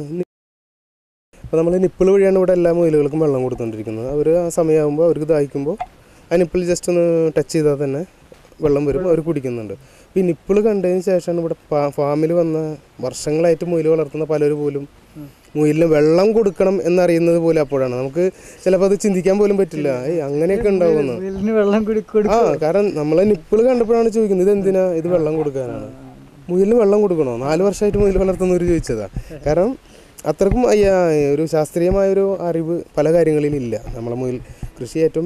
അപ്പോൾ നമ്മൾ നിപ്പിൾ വഴിയാണ് ഇവിടെ എല്ലാ മുയലുകൾക്കും വെള്ളം കൊടുത്തുകൊണ്ടിരിക്കുന്നത് അവർ ആ സമയമാകുമ്പോൾ അവർക്ക് ദാഹിക്കുമ്പോൾ ആ നിപ്പിൾ ജസ്റ്റ് ഒന്ന് ടച്ച് ചെയ്താൽ തന്നെ വെള്ളം വരും അവർ കുടിക്കുന്നുണ്ട് അപ്പോൾ ഈ നിപ്പിൾ കണ്ടതിന് ശേഷമാണ് ഇവിടെ ഫാമിൽ വന്ന വർഷങ്ങളായിട്ട് മുയൽ വളർത്തുന്ന പലരും പോലും മുയലിന് വെള്ളം കൊടുക്കണം എന്നറിയുന്നത് പോലും അപ്പോഴാണ് നമുക്ക് ചിലപ്പോൾ അത് ചിന്തിക്കാൻ പോലും പറ്റില്ല ഏയ് അങ്ങനെയൊക്കെ ഉണ്ടാവുമെന്ന് മുയലിന് വെള്ളം കുടി കൊടുക്കും ആ കാരണം നമ്മളെ നിപ്പിൾ കണ്ടപ്പോഴാണ് ചോദിക്കുന്നത് ഇത് എന്തിനാ ഇത് വെള്ളം കൊടുക്കാനാണ് മുയലിന് വെള്ളം കൊടുക്കണോ നാല് വർഷമായിട്ട് മുയൽ വളർത്തുന്നവർ ചോദിച്ചതാ കാരണം അത്രക്കും അയ്യ ഒരു ശാസ്ത്രീയമായ ഒരു അറിവ് പല കാര്യങ്ങളിലും ഇല്ല നമ്മളെ മുയൽ കൃഷി ഏറ്റവും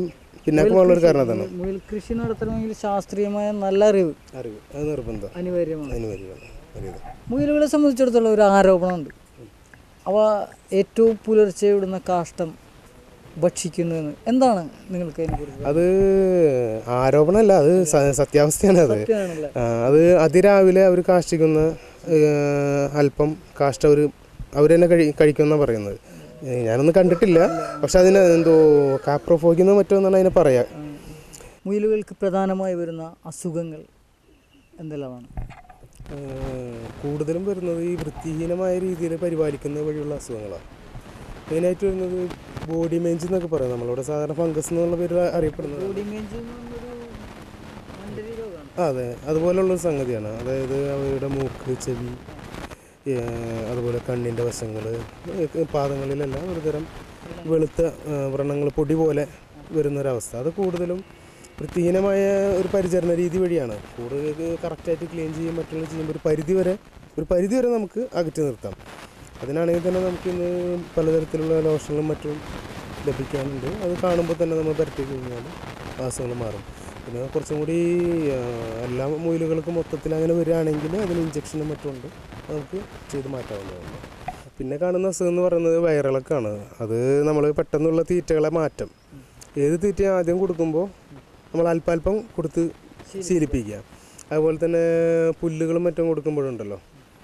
പിന്നാക്കമുള്ള ഒരു കാരണം അതാണ് മുയൽ കൃഷി നടത്തണമെങ്കിൽ ശാസ്ത്രീയമായ നല്ല അറിവ് അറിവ് അത് നിർബന്ധം അനിവാര്യമാണ് അനിവാര്യമാണ് അറിയത് മുയലുകളെ സംബന്ധിച്ചിടത്തോളം ഒരു ആരോപണമുണ്ട് അവ ഏറ്റവും പുലർച്ചെ വിടുന്ന കാഷ്ടം ഭക്ഷിക്കുന്നതെന്ന് എന്താണ് നിങ്ങൾക്ക് അതിനെക്കുറിച്ച് അത് ആരോപണമല്ല അത് സ- സത്യാവസ്ഥയാണ് അത് സത്യമാണല്ലേ ആ, അത് അതിരാവിലെ അവർ കാഷ്ടിക്കുന്ന ഏഹ്, അല്പം കാഷ്ട അവർ അവർ തന്നെ കഴി കഴിക്കുമെന്നാണ് പറയുന്നത് ഏഹ്, ഞാനൊന്നും കണ്ടിട്ടില്ല പക്ഷെ അതിന് എന്തോ കാപ്രോഫോഗിന്നോ മറ്റോ എന്നാണ് അതിനെ പറയാ മുയലുകൾക്ക് പ്രധാനമായി വരുന്ന അസുഖങ്ങൾ എന്തെല്ലാമാണ് ഏഹ്, കൂടുതലും വരുന്നത് ഈ വൃത്തിഹീനമായ രീതിയിൽ പരിപാലിക്കുന്ന വഴിയുള്ള അസുഖങ്ങളാണ് മെയിനായിട്ട് വരുന്നത് ബോഡി മേഞ്ച് എന്നൊക്കെ പറയും നമ്മളിവിടെ സാധാരണ ഫംഗസ് എന്നുള്ള പേര് അറിയപ്പെടുന്നത് ബോഡി മേഞ്ച് എന്നൊരു മണ്ടരി രോഗമാണ് ആ, അതെ അതുപോലുള്ളൊരു സംഗതിയാണ് അതായത് അവരുടെ മൂക്ക് ചെവി ഏഹ്, അതുപോലെ കണ്ണിൻ്റെ വശങ്ങൾ പാദങ്ങളിലെല്ലാം ഒരു തരം വെളുത്ത വ്രണങ്ങൾ പൊടി പോലെ വരുന്നൊരവസ്ഥ അത് കൂടുതലും വൃത്തിഹീനമായ ഒരു പരിചരണ രീതി വഴിയാണ് കൂടുതൽ കറക്റ്റായിട്ട് ക്ലീൻ ചെയ്യും മറ്റുള്ള ചെയ്യുമ്പോൾ ഒരു പരിധി വരെ ഒരു പരിധി വരെ നമുക്ക് അകറ്റി നിർത്താം അതിനാണെങ്കിൽ തന്നെ നമുക്ക് ഇന്ന് പലതരത്തിലുള്ള ലോഷനും മറ്റും ലഭിക്കാനുണ്ട് അത് കാണുമ്പോൾ തന്നെ നമ്മൾ പരട്ടി കഴിഞ്ഞാൽ അസുഖങ്ങൾ മാറും പിന്നെ കുറച്ചും കൂടി ആ, എല്ലാ മുയലുകൾക്കും മൊത്തത്തിൽ അങ്ങനെ വരികയാണെങ്കിൽ അതിന് ഇഞ്ചക്ഷനും മറ്റും ഉണ്ട് നമുക്ക് ചെയ്ത് മാറ്റാവുന്നതാണ് പിന്നെ കാണുന്ന അസുഖം എന്ന് പറയുന്നത് വയറിളക്കാണ് അത് നമ്മൾ പെട്ടെന്നുള്ള തീറ്റകളെ മാറ്റം ഏത് തീറ്റ ആദ്യം കൊടുക്കുമ്പോൾ നമ്മൾ അല്പാൽപ്പം കൊടുത്ത് ശീലിപ്പിക്കുക അതുപോലെ തന്നെ പുല്ലുകളും മറ്റും കൊടുക്കുമ്പോഴുണ്ടല്ലോ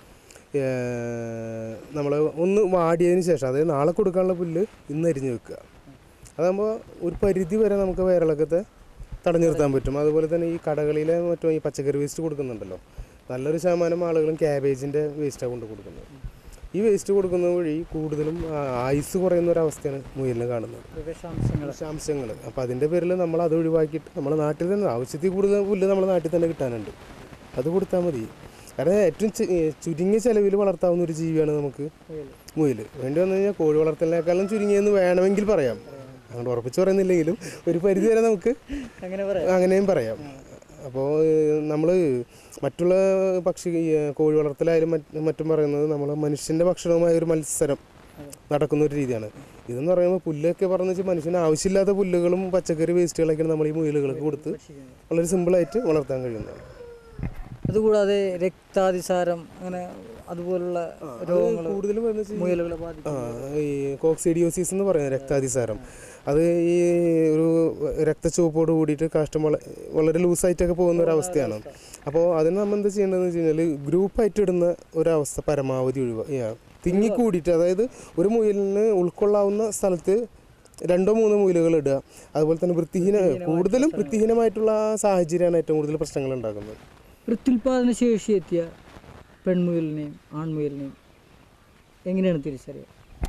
നമ്മൾ ഒന്ന് വാടിയതിന് ശേഷം അതായത് നാളെ കൊടുക്കാനുള്ള പുല്ല് ഇന്ന് അരിഞ്ഞ് വെക്കുക അതാകുമ്പോൾ ഒരു പരിധി വരെ നമുക്ക് വയറിളക്കത്തെ തടഞ്ഞു നിർത്താൻ പറ്റും അതുപോലെ തന്നെ ഈ കടകളിലെ മറ്റും ഈ പച്ചക്കറി വേസ്റ്റ് കൊടുക്കുന്നുണ്ടല്ലോ നല്ലൊരു ശതമാനം ആളുകളും ക്യാബേജിൻ്റെ വേസ്റ്റാണ് കൊണ്ട് കൊടുക്കുന്നത് ഈ വേസ്റ്റ് കൊടുക്കുന്നത് വഴി കൂടുതലും ആ, ആയുസ് കുറയുന്ന ഒരു അവസ്ഥയാണ് മുയലിന് കാണുന്നത് വിഷാംശങ്ങൾ വിഷാംശങ്ങൾ അപ്പോൾ അതിൻ്റെ പേരിൽ നമ്മൾ അത് ഒഴിവാക്കിയിട്ട് നമ്മുടെ നാട്ടിൽ തന്നെ ആവശ്യത്തിൽ കൂടുതൽ പുല്ല് നമ്മുടെ നാട്ടിൽ തന്നെ കിട്ടാനുണ്ട് അത് കൊടുത്താൽ മതി കാരണം ഏറ്റവും ചു- ഏ, ചുരുങ്ങിയ ചെലവിൽ വളർത്താവുന്ന ഒരു ജീവിയാണ് നമുക്ക് മുയൽ വേണ്ടി വന്നു കഴിഞ്ഞാൽ കോഴി വളർത്തലിനേക്കാളും ചുരുങ്ങിയെന്ന് വേണമെങ്കിൽ പറയാം അങ്ങോട്ട് ഉറപ്പിച്ച് പറയുന്നില്ലെങ്കിലും ഒരു പരിധി വരെ നമുക്ക് അങ്ങനെ പറയാം അങ്ങനെയും പറയാം അപ്പോൾ നമ്മൾ മറ്റുള്ള പക്ഷി ഈ, കോഴി വളർത്തലായാലും മറ്റ് മറ്റും പറയുന്നത് നമ്മൾ മനുഷ്യൻ്റെ ഭക്ഷണവുമായ ഒരു മത്സരം നടക്കുന്ന ഒരു രീതിയാണ് ഇതെന്ന് പറയുമ്പോൾ പുല്ലൊക്കെ പറഞ്ഞു വെച്ചാൽ മനുഷ്യന് ആവശ്യമില്ലാത്ത പുല്ലുകളും പച്ചക്കറി വേസ്റ്റുകളൊക്കെയാണ് നമ്മൾ ഈ മുയലുകൾക്ക് കൊടുത്ത് വളരെ സിമ്പിളായിട്ട് വളർത്താൻ കഴിയുന്നത് അതുകൂടാതെ രക്താതിസാരം അങ്ങനെ അതുപോലുള്ള രോഗങ്ങൾ കൂടുതലും വരുന്നത് വെച്ചാൽ ഈ- മുയലുകളെ ബാധിക്കും ആ ഈ കോക്സിഡിയോസിസ് എന്ന് പറയുന്നത് രക്താതിസാരം അത് ഈ ഒരു രക്തച്ചുവപ്പോട് കൂടിയിട്ട് കാഷ്ടം വള വളരെ ലൂസായിട്ടൊക്കെ പോകുന്ന ഒരു അവസ്ഥയാണ് അപ്പോൾ അതിന് നമ്മൾ എന്താ ചെയ്യേണ്ടതെന്ന് വെച്ച് കഴിഞ്ഞാൽ ഗ്രൂപ്പായിട്ട് ഇടുന്ന ഒരവസ്ഥ പരമാവധി ഒഴിവാ തിങ്ങിക്കൂടിയിട്ട് അതായത് ഒരു മുയലിന് ഉൾക്കൊള്ളാവുന്ന സ്ഥലത്ത് രണ്ടോ മൂന്നോ മുയലുകൾ ഇടുക അതുപോലെ തന്നെ വൃത്തിഹീന കൂടുതലും വൃത്തിഹീനമായിട്ടുള്ള ആ സാഹചര്യമാണ് ഏറ്റവും കൂടുതൽ പ്രശ്നങ്ങൾ ഉണ്ടാക്കുന്നത് പ്രത്യുൽപാദന ശേഷി എത്തിയ പെൺമുയലിനെയും ആൺമുയലിനെയും എങ്ങനെയാണ് തിരിച്ചറിയുക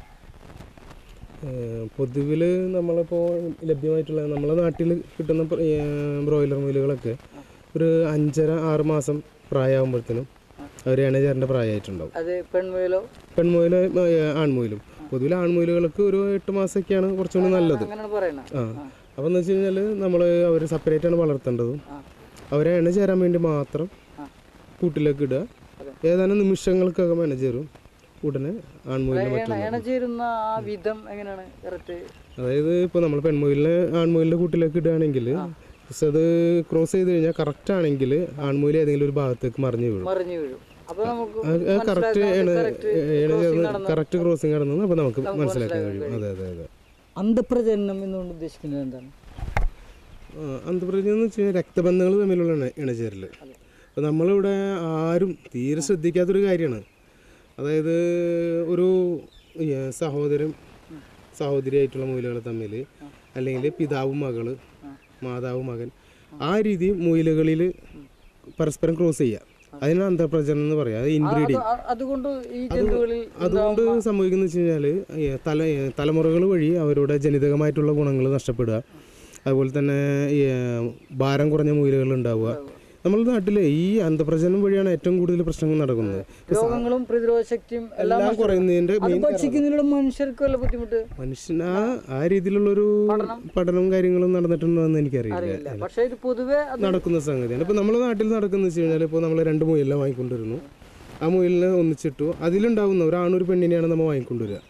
പൊതുവിൽ നമ്മളിപ്പോൾ ലഭ്യമായിട്ടുള്ള നമ്മളെ നാട്ടിൽ കിട്ടുന്ന പ്ര- ഏഹ് ബ്രോയിലർ മുയലുകളൊക്കെ ഒരു അഞ്ചര ആറ് മാസം പ്രായമാകുമ്പോഴത്തേനും അവർ ഇണചേരേണ്ട പ്രായമായിട്ടുണ്ടാവും അത് പെൺമുയലോ പെൺമുയൽ ആൺമുയലും പൊതുവിൽ ആൺമുയലുകൾക്ക് ഒരു എട്ട് മാസമൊക്കെയാണ് കുറച്ചുകൂടി നല്ലത് അങ്ങനെയാണ് പറയണത് ആ അപ്പോൾ എന്ന് വെച്ച് കഴിഞ്ഞാൽ നമ്മൾ അവർ സെപ്പറേറ്റ് ആണ് വളർത്തേണ്ടതും ആ. അവരെ ഇണ ചേരാൻ വേണ്ടി മാത്രം ആ. കൂട്ടിലേക്ക് ഇടുക അതെ. ഏതാനും നിമിഷങ്ങൾക്കകം ഇണ ചേരും ഉടനെ ആൺമുയലിനെ ഇണ- മറ്റുള്ള ഇണചേരുന്ന ആ വിധം എങ്ങനെയാണ് കറക്റ്റ് അതായത് ഇപ്പോൾ നമ്മൾ പെൺമുയിലിനെ ആൺമുയിലിൻ്റെ കൂട്ടിലേക്ക് ഇടുകയാണെങ്കിൽ പക്ഷെ അത് ക്രോസ് ചെയ്ത് കഴിഞ്ഞാൽ കറക്റ്റ് ആണെങ്കിൽ ആൺമുയിൽ ഏതെങ്കിലും ഒരു ഭാഗത്തേക്ക് മറിഞ്ഞു വീഴും മറിഞ്ഞു വീഴും അപ്പൊ നമുക്ക് കറക്റ്റ് മനസ്സിലാക്കാം കറക്റ്റ് ക്രോസിങ് നടന്നു അപ്പോൾ നമുക്ക് മനസ്സിലാക്കാൻ കഴിയും അതെ അതെ അതെ അന്ധപ്രജനനം എന്നുകൊണ്ട് ഉദ്ദേശിക്കുന്നത് എന്താണ് അന്തപ്രജ്ഞ എന്ന് വെച്ച് കഴിഞ്ഞാൽ രക്തബന്ധങ്ങൾ തമ്മിലുള്ള ഇണ- ഇണചേരൽ അപ്പോൾ നമ്മളിവിടെ ആരും തീരെ ശ്രദ്ധിക്കാത്തൊരു കാര്യമാണ് അതായത് ഒരു ഏ, സഹോദരൻ സഹോദരിയായിട്ടുള്ള മുയലുകൾ തമ്മിൽ അല്ലെങ്കിൽ പിതാവും മകള് മാതാവും മകൻ ആ രീതി മുയലുകളിൽ പരസ്പരം ക്രോസ് ചെയ്യുക അതിനാണ് അന്തർപ്രജനനം എന്ന് പറയുക അത് ഇൻബ്രീഡിങ് അ- അതുകൊണ്ട് ഈ ജന്തുക്കളിൽ അതുകൊണ്ട് സംഭവിക്കുന്നത് വെച്ച് കഴിഞ്ഞാൽ തല തലമുറകൾ വഴി അവരുടെ ജനിതകമായിട്ടുള്ള ഗുണങ്ങൾ നഷ്ടപ്പെടുക അതുപോലെ തന്നെ ഈ, ഏഹ്, ഭാരം കുറഞ്ഞ മുയലുകൾ ഉണ്ടാവുക നമ്മുടെ നാട്ടിൽ ഈ അന്തപ്രജനം വഴിയാണ് ഏറ്റവും കൂടുതൽ പ്രശ്നങ്ങൾ നടക്കുന്നത് രോഗങ്ങളും പ്രതിരോധ ശക്തിയും എല്ലാം എല്ലാം കുറയുന്നതിൻ്റെ അത് ഭക്ഷിക്കുന്നതിലൂടെ മനുഷ്യർക്ക് വല്ല ബുദ്ധിമുട്ട് മനുഷ്യന് ആ ആ രീതിയിലുള്ളൊരു പഠനവും കാര്യങ്ങളും നടന്നിട്ടുണ്ടോ എന്ന് എനിക്കറിയില്ല അറിയില്ല പക്ഷെ ഇത് പൊതുവെ അത് നടക്കുന്ന സംഗതിയാണ് ഇപ്പോൾ നമ്മുടെ നാട്ടിൽ നടക്കുന്നത് വെച്ച് കഴിഞ്ഞാൽ ഇപ്പോൾ നമ്മൾ രണ്ട് മുയലിനെ വാങ്ങിക്കൊണ്ടുവരുന്നു ആ മുയലിനെ ഒന്നിച്ചിട്ടു അതിലുണ്ടാവുന്ന ഒരാണൊരു പെണ്ണിനെയാണ് നമ്മൾ വാങ്ങിക്കൊണ്ടുവരിക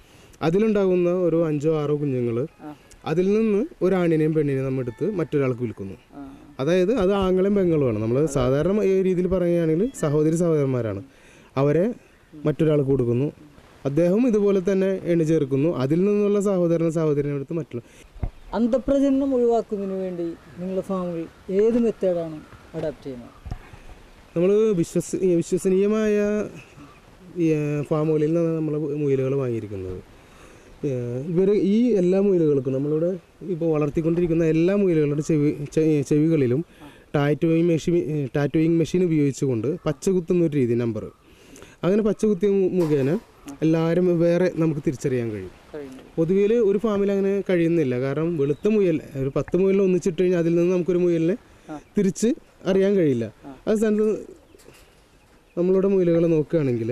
അതിലുണ്ടാകുന്ന ഒരു അഞ്ചോ ആറോ കുഞ്ഞുങ്ങൾ അതിൽ നിന്ന് ഒരു ആണിനെയും പെണ്ണിനെയും നമ്മൾ എടുത്ത് മറ്റൊരാൾക്ക് വിൽക്കുന്നു ആ. അതായത് അത് ആങ്ങളും പെങ്ങളുമാണ് നമ്മൾ സാധാരണ ഈ രീതിയിൽ പറയുകയാണെങ്കിൽ സഹോദരി സഹോദരന്മാരാണ് അവരെ ഒരാൾക്ക് കൊടുക്കുന്നു അദ്ദേഹം ഇതുപോലെ തന്നെ എണ്ണി ചേർക്കുന്നു അതിൽ നിന്നുള്ള സഹോദരൻ സഹോദരനെ എടുത്ത് മറ്റുള്ള അന്ധപ്രജനനം ഒഴിവാക്കുന്നതിന് വേണ്ടി നിങ്ങളുടെ ഫാമിൽ ഏത് മെത്തേഡാണ് അഡാപ്റ്റ് ചെയ്യുന്നത് നമ്മൾ വിശ്വസ വിശ്വസനീയമായ ഈ, ആ, ഫാമുകളിൽ നിന്നാണ് നമ്മൾ മുയലുകൾ വാങ്ങിയിരിക്കുന്നത് ഇവർ ഈ എല്ലാ മുയലുകൾക്കും നമ്മളിവിടെ ഇപ്പോൾ വളർത്തിക്കൊണ്ടിരിക്കുന്ന എല്ലാ മുയലുകളുടെ ചെവി ചെ- ചെവികളിലും ടാറ്റോയിങ് മെഷീൻ ടാറ്റോയിങ് മെഷീൻ ഉപയോഗിച്ചുകൊണ്ട് പച്ച കുത്തുന്ന ഒരു രീതി നമ്പർ അങ്ങനെ പച്ച കുത്തിയ മു- മുഖേന എല്ലാവരും വേറെ നമുക്ക് തിരിച്ചറിയാൻ കഴിയും കഴിഞ്ഞു പൊതുവിൽ ഒരു ഫാമിൽ അങ്ങനെ കഴിയുന്നില്ല കാരണം വെളുത്ത മുയൽ ഒരു പത്ത് മുയലിനെ ഒന്നിച്ചിട്ട് കഴിഞ്ഞാൽ അതിൽ നിന്ന് നമുക്കൊരു മുയലിനെ തിരിച്ച് അറിയാൻ കഴിയില്ല അത് സ്ഥാനത്ത് നമ്മളുടെ മുയലുകളെ നോക്കുകയാണെങ്കിൽ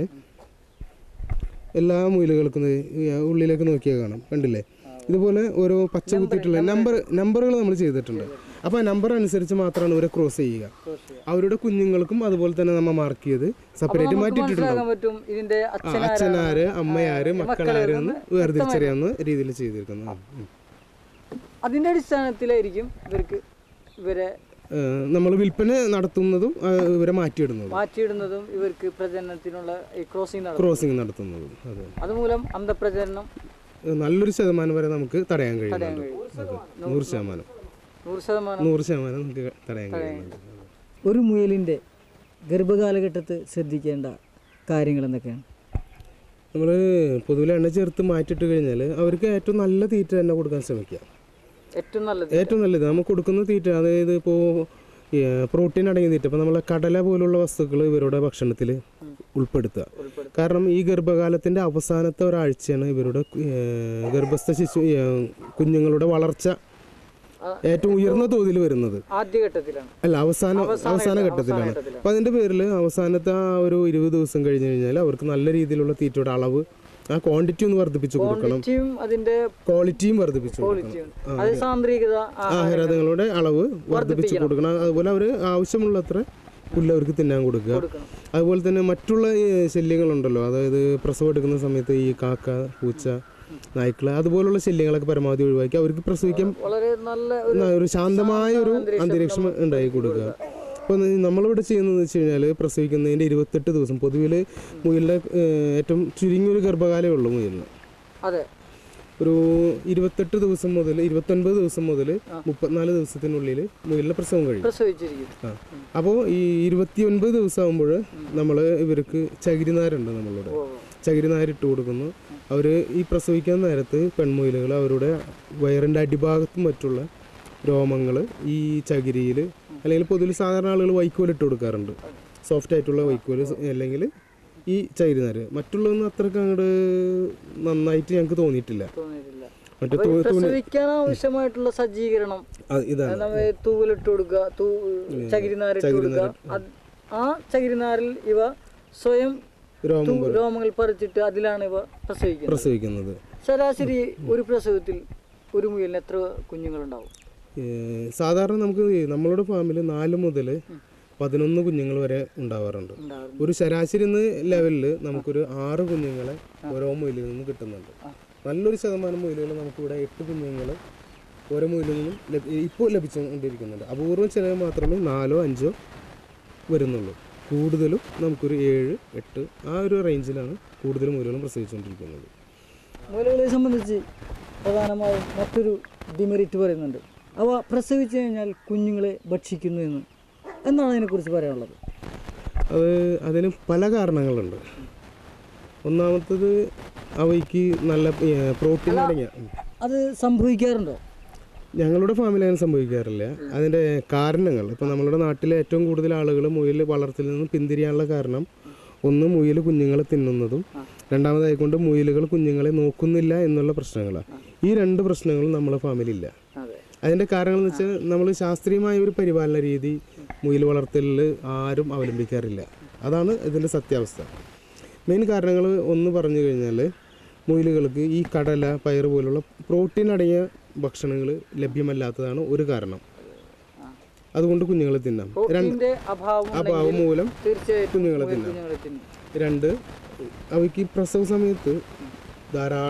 എല്ലാ മുയലുകൾക്കും ദേ ഈ ഉള്ളിലേക്ക് നോക്കിയാൽ കാണാം കണ്ടില്ലേ ഇതുപോലെ ഓരോ പച്ച കുത്തിയിട്ടുള്ള നമ്പർ നമ്പറുകൾ നമ്മൾ ചെയ്തിട്ടുണ്ട് അപ്പോൾ ആ നമ്പർ അനുസരിച്ച് മാത്രമാണ് ഇവരെ ക്രോസ് ചെയ്യുക അവരുടെ കുഞ്ഞുങ്ങൾക്കും അതുപോലെ തന്നെ നമ്മൾ മാർക്ക് ചെയ്ത് സെപ്പറേറ്റ് മാറ്റിയിട്ടുണ്ടാവും മനസ്സിലാക്കാൻ പറ്റും ഇതിന്റെ ആ, അച്ഛൻ അച്ഛനാര് അമ്മയാര് മക്കളാര് എന്ന് വേർതിരിച്ചറിയാവുന്ന രീതിയിൽ ചെയ്തിരിക്കുന്നു ഉം. അതിന്റെ അടിസ്ഥാനത്തിലായിരിക്കും ഇവർക്ക് ഇവരെ നമ്മൾ വിൽപ്പന നടത്തുന്നതും ആ, ഇവരെ മാറ്റിയിടുന്നതും മാറ്റിയിടുന്നതും ഇവർക്ക് പ്രജനനത്തിനുള്ള ഈ ക്രോസിംഗ് നടത്തും ക്രോസിങ് നടത്തുന്നതും അതെ അതുമൂലം അന്ധപ്രജനനം നല്ലൊരു ശതമാനം വരെ നമുക്ക് തടയാൻ കഴിയുന്നുണ്ട് അതെ നൂറ് ശതമാനം നൂറ് ശതമാനം നൂറ് ശതമാനം നമുക്ക് തടയാൻ കഴിയുന്നുണ്ട് ഒരു മുയലിന്റെ ഗർഭകാലഘട്ടത്തിൽ ശ്രദ്ധിക്കേണ്ട കാര്യങ്ങൾ എന്തൊക്കെയാണ് നമ്മൾ പൊതുവിൽ എണ്ണ ചേർത്ത് മാറ്റിയിട്ട് കഴിഞ്ഞാൽ അവർക്ക് ഏറ്റവും നല്ല തീറ്റ തന്നെ കൊടുക്കാൻ ശ്രമിക്കുക ഏറ്റവും നല്ലത് ഏറ്റവും നല്ലത് നമ്മൾ കൊടുക്കുന്ന തീറ്റ അതായത് ഇപ്പോൾ പ്രോട്ടീൻ അടങ്ങിയ തീറ്റ ഇപ്പോൾ നമ്മളെ കടല പോലുള്ള വസ്തുക്കൾ ഇവരുടെ ഭക്ഷണത്തിൽ ഉൾപ്പെടുത്തുക കാരണം ഈ ഗർഭകാലത്തിൻ്റെ അവസാനത്തെ ഒരാഴ്ചയാണ് ഇവരുടെ ഏഹ്, ഗർഭസ്ഥ ശിശു ഏഹ്, കുഞ്ഞുങ്ങളുടെ വളർച്ച ഏറ്റവും ഉയർന്ന തോതിൽ വരുന്നത് ആദ്യഘട്ടത്തിലാണ് അല്ല അവസാന അവസാന ഘട്ടത്തിലാണ് അപ്പം അതിൻ്റെ പേരിൽ അവസാനത്തെ ആ ഒരു ഇരുപത് ദിവസം കഴിഞ്ഞ് കഴിഞ്ഞാൽ അവർക്ക് നല്ല രീതിയിലുള്ള തീറ്റയുടെ അളവ് ആ ക്വാണ്ടിറ്റി ഒന്ന് വർദ്ധിപ്പിച്ചു കൊടുക്കണം ക്വാണ്ടിറ്റിയും അതിന്റെ ക്വാളിറ്റിയും വർദ്ധിപ്പിച്ചു കൊടുക്കണം ക്വാളിറ്റിയും അത് സാന്ദ്രീകത ആ, ആഹാരങ്ങളുടെ അളവ് വർദ്ധിപ്പിച്ച് കൊടുക്കണം അതുപോലെ അവർ ആവശ്യമുള്ളത്ര പുല്ല് അവർക്ക് തിന്നാൻ കൊടുക്കുക കൊടുക്കണം അതുപോലെ തന്നെ മറ്റുള്ള ഈ ശല്യങ്ങളുണ്ടല്ലോ അതായത് പ്രസവം എടുക്കുന്ന സമയത്ത് ഈ കാക്ക പൂച്ച നായ്ക്കൾ അതുപോലുള്ള ശല്യങ്ങളൊക്കെ പരമാവധി ഒഴിവാക്കി അവർക്ക് പ്രസവിക്കാൻ വളരെ നല്ല ഒരു ന- ഒരു ശാന്തമായ ഒരു അന്തരീക്ഷം ഉണ്ടാക്കി കൊടുക്കുക അപ്പോൾ നമ്മളിവിടെ ചെയ്യുന്നതെന്ന് വെച്ച് കഴിഞ്ഞാൽ പ്രസവിക്കുന്നതിൻ്റെ ഇരുപത്തെട്ട് ദിവസം പൊതുവിൽ മുയലിൻ്റെ ഏഹ്, ഏറ്റവും ചുരുങ്ങിയൊരു ഗർഭകാലമേ ഉള്ളൂ മുയലിന് അതെ ഒരു ഇരുപത്തെട്ട് ദിവസം മുതൽ ഇരുപത്തൊൻപത് ദിവസം മുതൽ മുപ്പത്തിനാല് ദിവസത്തിനുള്ളിൽ മുയലിൻ്റെ പ്രസവം കഴിയും പ്രസവിച്ചിരിക്കും ആ അപ്പോൾ ഈ ഇരുപത്തി ഒൻപത് ദിവസം ആകുമ്പോൾ നമ്മൾ ഇവർക്ക് ചകിരിനാരുണ്ട് നമ്മളുടെ ചകിരിനാരിട്ട് കൊടുക്കുന്നു അവർ ഈ പ്രസവിക്കാൻ നേരത്ത് പെൺമുയലുകൾ അവരുടെ വയറിൻ്റെ അടിഭാഗത്തും മറ്റുള്ള രോമങ്ങൾ ഈ ചകിരിയിൽ അല്ലെങ്കിൽ പൊതുവിൽ സാധാരണ ആളുകൾ വൈക്കോൽ ഇട്ട് കൊടുക്കാറുണ്ട് സോഫ്റ്റ് ആയിട്ടുള്ള വൈക്കോൽ അല്ലെങ്കിൽ ഈ ചകിരിനാര് മറ്റുള്ളതൊന്നും അത്രയ്ക്ക് അങ്ങോട്ട് നന്നായിട്ട് ഞങ്ങൾക്ക് തോന്നിയിട്ടില്ല തോന്നിയിട്ടില്ല മറ്റേ അപ്പൊ ഈ പ്രസവിക്കാൻ ആവശ്യമായിട്ടുള്ള സജ്ജീകരണം അത് ഇതാണ് നമ്മ തൂവലിട്ട് കൊടുക്കുക തൂ ചകിരിനാരിട്ട് കൊടുക്കുക അത് ആ ചകിരിനാരിൽ ഇവ സ്വയം രോമം തൂ- രോമങ്ങൾ പറിച്ചിട്ട് അതിലാണ് ഇവ പ്രസവിക്കുന്നത് പ്രസവിക്കുന്നത് ശരാശരി ഒരു പ്രസവത്തിൽ ഒരു മുയലിന് എത്ര കുഞ്ഞുങ്ങളുണ്ടാവും ഏഹ് സാധാരണ നമുക്ക് നമ്മളുടെ ഫാമിൽ നാല് മുതൽ പതിനൊന്ന് കുഞ്ഞുങ്ങൾ വരെ ഉണ്ടാവാറുണ്ട് ഉണ്ടാവും ഒരു ശരാശരി എന്ന ലെവലിൽ നമുക്കൊരു ആറ് കുഞ്ഞുങ്ങളെ ഓരോ മുയിലിൽ നിന്നും കിട്ടുന്നുണ്ട് നല്ലൊരു ശതമാനം മുയിലുകൾ നമുക്കിവിടെ എട്ട് കുഞ്ഞുങ്ങൾ ഓരോ മുയിലിൽ നിന്നും ലഭി- ഇപ്പോൾ ലഭിച്ചുകൊണ്ടിരിക്കുന്നുണ്ട് അപൂർവം ചിലവ് മാത്രമേ നാലോ അഞ്ചോ വരുന്നുള്ളൂ കൂടുതലും നമുക്കൊരു ഏഴ് എട്ട് ആ ഒരു റേഞ്ചിലാണ് കൂടുതലും മുയിലുകളും പ്രസവിച്ചുകൊണ്ടിരിക്കുന്നത് മുയലുകളെ സംബന്ധിച്ച് പ്രധാനമായും മറ്റൊരു ഡിമെറിറ്റ് പറയുന്നുണ്ട് അവ പ്രസവിച്ചു കഴിഞ്ഞാൽ കുഞ്ഞുങ്ങളെ ഭക്ഷിക്കുന്നു എന്ന് എന്താണ് അതിനെക്കുറിച്ച് പറയാനുള്ളത് അത് അതിന് പല കാരണങ്ങളുണ്ട് ഒന്നാമത്തത് അവയ്ക്ക് നല്ല പ്രോട്ടീൻ അടങ്ങിയ അത് സംഭവിക്കാറുണ്ടോ ഞങ്ങളുടെ ഫാമിൽ അങ്ങനെ സംഭവിക്കാറില്ല അതിൻ്റെ കാരണങ്ങൾ ഇപ്പം നമ്മുടെ നാട്ടിലെ ഏറ്റവും കൂടുതൽ ആളുകൾ മുയൽ വളർത്തിൽ നിന്ന് പിന്തിരിയാനുള്ള കാരണം ഒന്ന് മുയൽ കുഞ്ഞുങ്ങളെ തിന്നുന്നതും രണ്ടാമതായിക്കൊണ്ട് മുയലുകൾ കുഞ്ഞുങ്ങളെ നോക്കുന്നില്ല എന്നുള്ള പ്രശ്നങ്ങളാണ് ഈ രണ്ട് പ്രശ്നങ്ങളും നമ്മളെ ഫാമിലില്ല അതെ അതിൻ്റെ കാരണങ്ങൾ എന്ന് വെച്ചാൽ നമ്മൾ ശാസ്ത്രീയമായ ഒരു പരിപാലന രീതി മുയൽ വളർത്തലിൽ ആരും അവലംബിക്കാറില്ല അതാണ് ഇതിൻ്റെ സത്യാവസ്ഥ മെയിൻ കാരണങ്ങൾ ഒന്ന് പറഞ്ഞു കഴിഞ്ഞാൽ മുയലുകൾക്ക് ഈ കടല പയർ പോലുള്ള പ്രോട്ടീൻ അടങ്ങിയ ഭക്ഷണങ്ങൾ ലഭ്യമല്ലാത്തതാണ് ഒരു കാരണം അതുകൊണ്ട് കുഞ്ഞുങ്ങളെ തിന്നാം രണ്ട് പ്രോട്ടീന്റെ അഭാവം അഭാവം മൂലം തീർച്ചയായിട്ടും കുഞ്ഞുങ്ങളെ മുയൽ തിന്നാം കുഞ്ഞുങ്ങളെ തിന്നും രണ്ട് അവയ്ക്ക് പ്രസവ സമയത്ത് ധാരാളം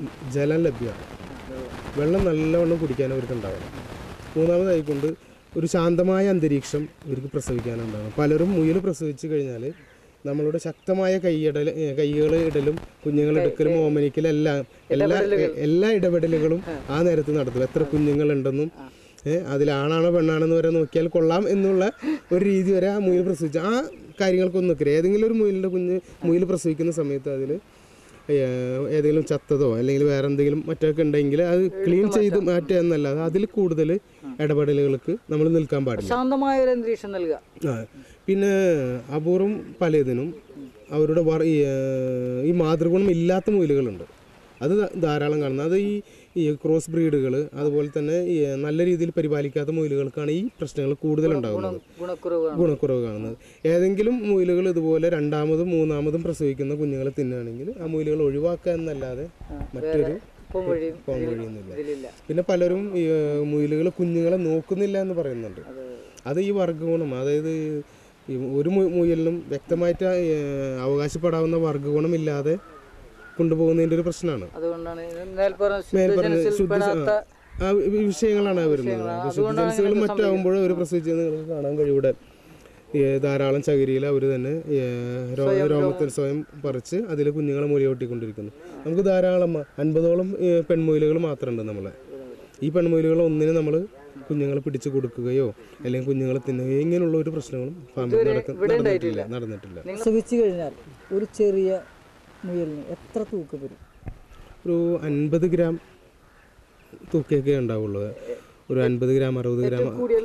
ജലം ലഭ്യമാണ് വെള്ളം നല്ലവണ്ണം കുടിക്കാൻ അവർക്ക് ഉണ്ടാവണം മൂന്നാമതായിക്കൊണ്ട് ഒരു ശാന്തമായ അന്തരീക്ഷം ഇവർക്ക് പ്രസവിക്കാനുണ്ടാവണം പലരും മുയൽ പ്രസവിച്ചു കഴിഞ്ഞാൽ നമ്മളുടെ ശക്തമായ കൈയിടൽ കൈകൾ ഇടലും കുഞ്ഞുങ്ങൾ എടുക്കലും ഓമനിക്കലും എല്ലാം എല്ലാ എല്ലാ ഇടപെടലുകളും ആ നേരത്ത് നടത്തും എത്ര കുഞ്ഞുങ്ങളുണ്ടെന്നും ഏഹ് അതിലാണാണോ പെണ്ണാണെന്ന് വരെ നോക്കിയാൽ കൊള്ളാം എന്നുള്ള ഒരു രീതി വരെ ആ മുയൽ പ്രസവിച്ചു ആ കാര്യങ്ങൾക്കൊന്നും നിൽക്കില്ല ഏതെങ്കിലും ഒരു മുയലിൻ്റെ കുഞ്ഞ് മുയൽ പ്രസവിക്കുന്ന സമയത്ത് അതിൽ ഏതെങ്കിലും ചത്തതോ അല്ലെങ്കിൽ വേറെ എന്തെങ്കിലും മറ്റൊക്കെ ഉണ്ടെങ്കിൽ അത് ക്ലീൻ ചെയ്ത് മാറ്റുക എന്നല്ലാതെ അതിൽ കൂടുതൽ ഇടപെടലുകൾക്ക് നമ്മൾ നിൽക്കാൻ പാടില്ല ശാന്തമായ ഒരു അന്തരീക്ഷം നൽകുക ആ പിന്നെ അപൂർവം പലതിനും അവരുടെ വർ- ഈ, ഏർ, ഈ മാതൃഗുണം ഇല്ലാത്ത മുയലുകളുണ്ട് അത് ധാ- ധാരാളം കാണുന്നത് അത് ഈ ഈ ക്രോസ് ബ്രീഡുകൾ അതുപോലെ തന്നെ ഈ നല്ല രീതിയിൽ പരിപാലിക്കാത്ത മുയലുകൾക്കാണ് ഈ പ്രശ്നങ്ങൾ കൂടുതലുണ്ടാകുന്നത് ഗുണക്കുറവ് ഗുണക്കുറവ് കാണുന്നത് ഏതെങ്കിലും മുയലുകൾ ഇതുപോലെ രണ്ടാമതും മൂന്നാമതും പ്രസവിക്കുന്ന കുഞ്ഞുങ്ങളെ തിന്നുകയാണെങ്കിൽ ആ മുയലുകൾ ഒഴിവാക്കുക എന്നല്ലാതെ മറ്റൊരു ഇപ്പം വഴിയും പോകാൻ വഴിയൊന്നുമില്ല ഇതിലില്ല പിന്നെ പലരും ഈ മുയലുകൾ കുഞ്ഞുങ്ങളെ നോക്കുന്നില്ല എന്ന് പറയുന്നുണ്ട് അത് ഈ വർഗ്ഗഗുണം അതായത് ഈ ഒരു മു- മുയലിനും വ്യക്തമായിട്ട് ഏഹ്, അവകാശപ്പെടാവുന്ന വർഗ്ഗഗുണമില്ലാതെ കൊണ്ടുപോകുന്നതിൻ്റെ ഒരു പ്രശ്നമാണ് അതുകൊണ്ടാണ് ഇത് മേൽപ്പറഞ്ഞ മേൽപ്പറഞ്ഞ ശുദ്ധജലത്തിൽ ശുദ്ധ പെടാത്ത ആ വി- വിഷയങ്ങളാണ് വരുന്നത് ശുദ്ധജലസുകളും മറ്റാകുമ്പോൾ ഒരു പ്രസവിച്ച് നിങ്ങൾക്ക് കാണാൻ കഴിയും ഇവിടെ ഈ ധാരാളം ചകിരിയിൽ അവർ തന്നെ ഈ രോ- രോമത്തിൽ സ്വയം പറിച്ച് അതിൽ കുഞ്ഞുങ്ങളെ മുലയൂട്ടിക്കൊണ്ടിരിക്കുന്നു നമുക്ക് ധാരാളം അൻപതോളം ഈ പെൺമുയലുകൾ മാത്രമുണ്ട് നമ്മളെ ഈ പെൺമുയലുകൾ ഒന്നിനും നമ്മൾ കുഞ്ഞുങ്ങളെ പിടിച്ചു കൊടുക്കുകയോ അല്ലെങ്കിൽ കുഞ്ഞുങ്ങളെ തിന്നുകയോ ഇങ്ങനെയുള്ള ഒരു പ്രശ്നങ്ങളും ഫാമിൽ നടക്ക- നടന്നിട്ടില്ല നടന്നിട്ടില്ല പ്രസവിച്ചു കഴിഞ്ഞാൽ ഒരു ചെറിയ മുയലിന് എത്ര തൂക്കം വരും ഒരു അൻപത് ഗ്രാം തൂക്കയൊക്കെ ഉണ്ടാവുള്ളൂ ഒരു അൻപത് ഗ്രാം അറുപത് ഗ്രാം കൂടിയാൽ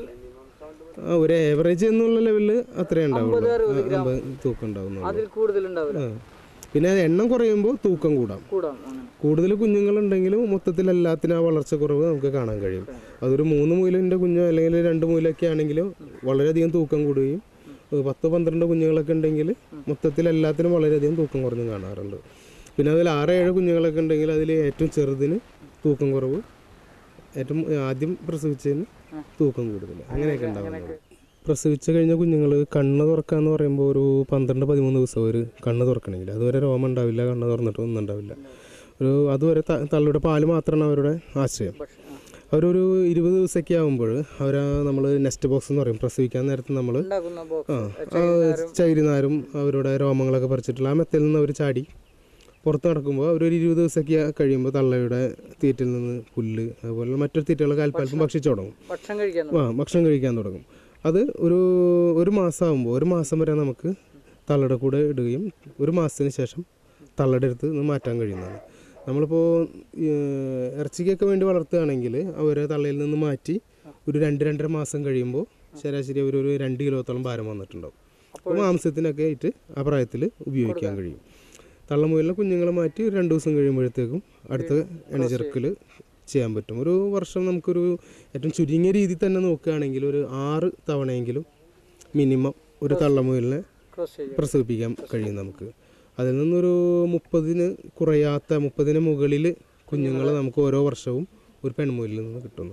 ആ ഒരു ഏവറേജ് എന്നുള്ള ലെവലിൽ അത്രേ ഉണ്ടാവുള്ളൂ ആ, അമ്പത് തൂക്കം ഉണ്ടാവുന്നുള്ളൂ അതിൽ കൂടുതൽ ഉണ്ടാവില്ല ആ. പിന്നെ അത് എണ്ണം കുറയുമ്പോൾ തൂക്കം കൂടാം കൂടാം അങ്ങനെ കൂടുതൽ കുഞ്ഞുങ്ങളുണ്ടെങ്കിലും മൊത്തത്തിൽ എല്ലാത്തിനും ആ വളർച്ച കുറവ് നമുക്ക് കാണാൻ കഴിയും അതൊരു മൂന്ന് മുയിലിൻ്റെ കുഞ്ഞോ അല്ലെങ്കിൽ രണ്ട് മുയിലൊക്കെ ആണെങ്കിൽ വളരെയധികം തൂക്കം കൂടുകയും ഒരു പത്ത് പന്ത്രണ്ട് കുഞ്ഞുങ്ങളൊക്കെ ഉണ്ടെങ്കിൽ മൊത്തത്തിൽ എല്ലാത്തിനും വളരെയധികം തൂക്കം കുറഞ്ഞ് കാണാറുണ്ട് പിന്നെ അതിൽ ആറ് ഏഴ് കുഞ്ഞുങ്ങളൊക്കെ ഉണ്ടെങ്കിൽ അതിൽ ഏറ്റവും ചെറുതിന് തൂക്കം കുറവ് ഏറ്റവും ആദ്യം പ്രസവിച്ചതിന് തൂക്കം കൂടുതൽ അങ്ങനെയൊക്കെ ഉണ്ടാകുന്നത് പ്രസവിച്ച് കഴിഞ്ഞ കുഞ്ഞുങ്ങൾ കണ്ണ് തുറക്കുക എന്ന് പറയുമ്പോൾ ഒരു പന്ത്രണ്ട് പതിമൂന്ന് ദിവസം ഒരു കണ്ണ് തുറക്കണമെങ്കിൽ അതുവരെ രോമം ഉണ്ടാവില്ല കണ്ണ് തുറന്നിട്ട് ഒന്നും ഉണ്ടാവില്ല ഒരു അതുവരെ ത- തള്ളയുടെ പാല് മാത്രമാണ് അവരുടെ ആശ്രയം അവരൊരു ഇരുപത് ദിവസമൊക്കെ ആകുമ്പോൾ അവരാ നമ്മൾ നെസ്റ്റ് ബോക്സ് എന്ന് പറയും പ്രസവിക്കാൻ നേരത്ത് നമ്മൾ ഉണ്ടാക്കുന്ന ആ ബോക്സ് ആ ചൈരിനാരും അവരുടെ രോമങ്ങളൊക്കെ പറിച്ചിട്ടുള്ള ആ മെത്തയിൽ നിന്ന് അവർ ചാടി പുറത്ത് നടക്കുമ്പോൾ അവരൊരു ഇരുപത് ദിവസമൊക്കെ കഴിയുമ്പോൾ തള്ളയുടെ തീറ്റിൽ നിന്ന് പുല്ല് അതുപോലെ മറ്റൊരു തീറ്റകളൊക്കെ അല്പം ഭക്ഷിച്ചു തുടങ്ങും ഭക്ഷണം കഴിക്കാൻ ആ ഭക്ഷണം കഴിക്കാൻ തുടങ്ങും അത് ഒരു ഒരു മാസമാകുമ്പോൾ ഒരു മാസം വരെ നമുക്ക് തള്ളയുടെ കൂടെ ഇടുകയും ഒരു മാസത്തിന് ശേഷം തള്ളയുടെ അടുത്ത് നിന്ന് മാറ്റാൻ കഴിയുന്നതാണ് നമ്മളിപ്പോൾ ഇറച്ചിക്കൊക്കെ വേണ്ടി വളർത്തുകയാണെങ്കിൽ അവരെ തള്ളയിൽ നിന്ന് മാറ്റി ഒരു രണ്ട് രണ്ടര മാസം കഴിയുമ്പോൾ ശരാശരി അവർ ഒരു രണ്ട് കിലോത്തോളം ഭാരം വന്നിട്ടുണ്ടാവും അപ്പോൾ മാംസത്തിനൊക്കെ ആയിട്ട് ആ പ്രായത്തിൽ ഉപയോഗിക്കാൻ കഴിയും തള്ളമുയലിനെ കുഞ്ഞുങ്ങളെ മാറ്റി ഒരു രണ്ട് ദിവസം കഴിയുമ്പോഴത്തേക്കും അടുത്ത എണചെറുക്കൽ ചെയ്യാൻ പറ്റും ഒരു വർഷം നമുക്കൊരു ഏറ്റവും ചുരുങ്ങിയ രീതിയിൽ തന്നെ നോക്കുകയാണെങ്കിൽ ഒരു ആറ് തവണയെങ്കിലും മിനിമം ഒരു തള്ളമുയലിനെ ക്രോസ് ചെയ്യും പ്രസവിപ്പിക്കാൻ കഴിയും നമുക്ക് അതിൽ നിന്നൊരു മുപ്പതിന് കുറയാത്ത മുപ്പതിന് മുകളിൽ കുഞ്ഞുങ്ങളെ നമുക്ക് ഓരോ വർഷവും ഒരു പെൺമുയലിൽ നിന്ന് കിട്ടുന്നു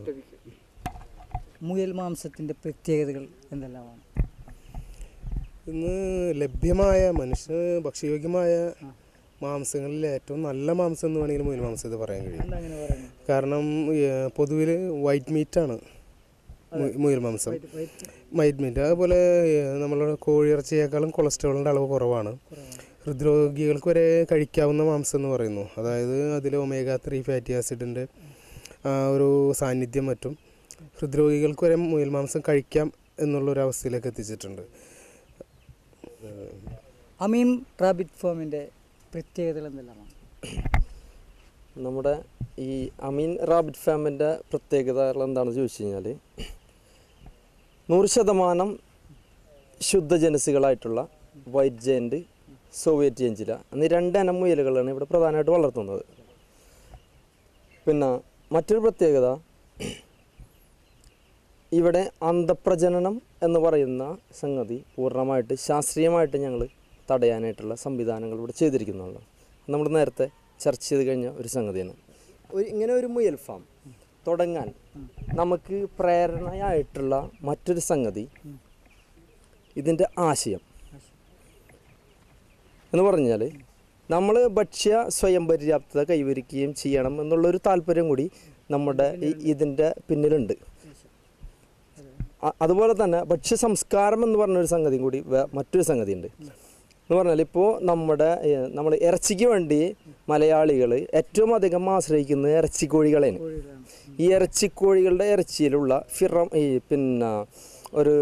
മുയൽ മാംസത്തിന്റെ പ്രത്യേകതകൾ എന്തെല്ലാമാണ് ഇന്ന് ലഭ്യമായ മനുഷ്യന് ഭക്ഷ്യയോഗ്യമായ മാംസങ്ങളിൽ ഏറ്റവും നല്ല മാംസം എന്ന് വേണമെങ്കിൽ മുയൽ മാംസത്തെ പറയാൻ കഴിയും എന്താ അങ്ങനെ പറയുന്നത് കാരണം പൊതുവിൽ വൈറ്റ് മീറ്റാണ് മുയൽ മാംസം വൈറ്റ് മീറ്റ് അതുപോലെ ഏഹ്, നമ്മളുടെ കോഴിയിറച്ചിയേക്കാളും കൊളസ്ട്രോളിൻ്റെ അളവ് കുറവാണ് ഹൃദ്രോഗികൾക്ക് വരെ കഴിക്കാവുന്ന മാംസം എന്ന് പറയുന്നു അതായത് അതിൽ ഒമേഗ ത്രീ ഫാറ്റി ആസിഡിൻ്റെ ഒരു സാന്നിധ്യം മറ്റും ഹൃദ്രോഗികൾക്ക് വരെ മുയൽ മാംസം കഴിക്കാം എന്നുള്ളൊരു അവസ്ഥയിലേക്ക് എത്തിച്ചിട്ടുണ്ട് അമീൻ റാബിറ്റ് ഫാമിന്റെ പ്രത്യേകതകൾ എന്തെല്ലാമാണ് നമ്മുടെ ഈ അമീൻ റാബിറ്റ് ഫാമിൻ്റെ പ്രത്യേകതകൾ എന്താണെന്ന് ചോദിച്ചു കഴിഞ്ഞാൽ നൂറ് ശതമാനം ശുദ്ധജനസുകളായിട്ടുള്ള വൈറ്റ് ജയൻറ്റ് സോവിയറ്റ് എഞ്ചില എന്നീ രണ്ടിനം മുയലുകളാണ് ഇവിടെ പ്രധാനമായിട്ട് വളർത്തുന്നത് പിന്നെ മറ്റൊരു പ്രത്യേകത ഇവിടെ അന്തപ്രജനനം എന്ന് പറയുന്ന സംഗതി പൂർണ്ണമായിട്ട് ശാസ്ത്രീയമായിട്ട് ഞങ്ങൾ തടയാനായിട്ടുള്ള സംവിധാനങ്ങൾ ഇവിടെ ചെയ്തിരിക്കുന്നുള്ളൂ നമ്മൾ നേരത്തെ ചർച്ച ചെയ്ത് കഴിഞ്ഞ ഒരു സംഗതിയാണ് ഒരു ഇങ്ങനെ ഒരു മുയൽ ഫാം തുടങ്ങാൻ നമുക്ക് പ്രേരണയായിട്ടുള്ള മറ്റൊരു സംഗതി ഇതിൻ്റെ ആശയം എന്ന് പറഞ്ഞാൽ നമ്മൾ ഭക്ഷ്യ സ്വയം പര്യാപ്തത കൈവരിക്കുകയും ചെയ്യണം എന്നുള്ളൊരു താല്പര്യം കൂടി നമ്മുടെ ഈ- ഇതിൻ്റെ പിന്നിലുണ്ട് അ- അതുപോലെ തന്നെ ഭക്ഷ്യ സംസ്കാരം എന്ന് പറഞ്ഞൊരു സംഗതിയും കൂടി വേ- മറ്റൊരു സംഗതി ഉണ്ട് എന്ന് പറഞ്ഞാൽ ഇപ്പോൾ നമ്മുടെ നമ്മൾ ഇറച്ചിക്ക് വേണ്ടി മലയാളികൾ ഏറ്റവും അധികം ആശ്രയിക്കുന്നത് ഇറച്ചിക്കോഴികളെയാണ് ഈ ഇറച്ചിക്കോഴികളുടെ ഇറച്ചിയിലുള്ള ഫിറം ഈ പിന്നെ ഒരു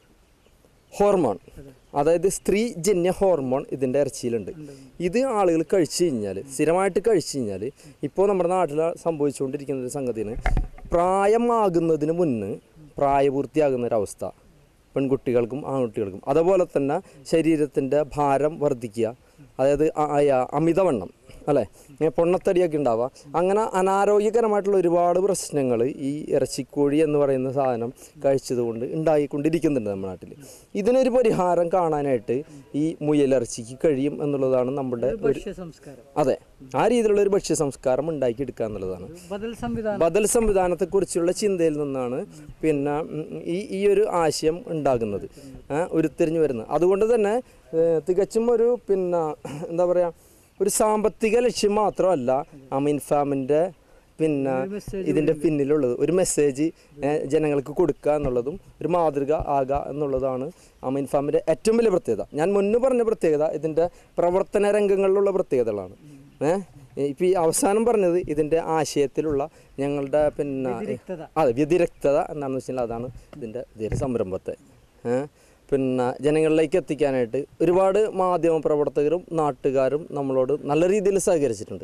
ഹോർമോൺ അതായത് സ്ത്രീജന്യ ഹോർമോൺ ഇതിൻ്റെ ഇറച്ചിയിലുണ്ട് ഇത് ആളുകൾ കഴിച്ചു കഴിഞ്ഞാൽ സ്ഥിരമായിട്ട് കഴിച്ചു കഴിഞ്ഞാൽ ഇപ്പോൾ നമ്മുടെ നാട്ടിൽ സംഭവിച്ചുകൊണ്ടിരിക്കുന്ന ഒരു സംഗതിയാണ് പ്രായമാകുന്നതിന് മുന്ന് പ്രായപൂർത്തിയാകുന്ന ഒരവസ്ഥ പെൺകുട്ടികൾക്കും ആൺകുട്ടികൾക്കും അതുപോലെ തന്നെ ശരീരത്തിൻ്റെ ഭാരം വർദ്ധിക്കുക അതായത് അ- അയ- അമിതവണ്ണം അല്ലേ ഇങ്ങനെ പൊണ്ണത്തടിയൊക്കെ ഉണ്ടാവുക അങ്ങനെ അനാരോഗ്യകരമായിട്ടുള്ള ഒരുപാട് പ്രശ്നങ്ങൾ ഈ ഇറച്ചിക്കോഴി എന്ന് പറയുന്ന സാധനം കഴിച്ചതുകൊണ്ട് ഉണ്ടായിക്കൊണ്ടിരിക്കുന്നുണ്ട് നമ്മുടെ നാട്ടിൽ ഇതിനൊരു പരിഹാരം കാണാനായിട്ട് ഈ മുയലിറച്ചിക്ക് കഴിയും എന്നുള്ളതാണ് നമ്മുടെ ഒരു ഭക്ഷ്യ സംസ്കാരം അതെ ആ രീതിയിലുള്ള ഒരു ഭക്ഷ്യ സംസ്കാരം ഉണ്ടാക്കിയെടുക്കുക എന്നുള്ളതാണ് ബദൽ സംവിധാനം ബദൽ സംവിധാനത്തെക്കുറിച്ചുള്ള ചിന്തയിൽ നിന്നാണ് പിന്നെ ഉം, ഈ ഈ ഒരു ആശയം ഉണ്ടാകുന്നത് ആ, ഉരുത്തിരിഞ്ഞു വരുന്നത് അതുകൊണ്ട് തന്നെ ഏ, തികച്ചും ഒരു പിന്നെ എന്താ പറയുക ഒരു സാമ്പത്തിക ലക്ഷ്യം മാത്രമല്ല അമീൻ ഫാമിൻ്റെ പിന്നെ ഇതിൻ്റെ പിന്നിലുള്ളത് ഒരു മെസ്സേജ് ഏ, ജനങ്ങൾക്ക് കൊടുക്കുക എന്നുള്ളതും ഒരു മാതൃക ആകുക എന്നുള്ളതാണ് അമീൻ ഫാമിൻ്റെ ഏറ്റവും വലിയ പ്രത്യേകത ഞാൻ മുന്നേ പറഞ്ഞ പ്രത്യേകത ഇതിൻ്റെ പ്രവർത്തന രംഗങ്ങളിലുള്ള പ്രത്യേകതകളാണ് ഏഹ് ഇപ്പം ഈ അവസാനം പറഞ്ഞത് ഇതിൻ്റെ ആശയത്തിലുള്ള ഞങ്ങളുടെ പിന്നെ വ്യതിരിക്തത. അതെ വ്യതിരക്തത എന്താണെന്ന് വെച്ചാൽ അതാണ് ഇതിൻ്റെ ഇതൊരു സംരംഭത്തെ ഏഹ് പിന്നെ ജനങ്ങളിലേക്ക് എത്തിക്കാനായിട്ട് ഒരുപാട് മാധ്യമ പ്രവർത്തകരും നാട്ടുകാരും നമ്മളോട് നല്ല രീതിയിൽ സഹകരിച്ചിട്ടുണ്ട്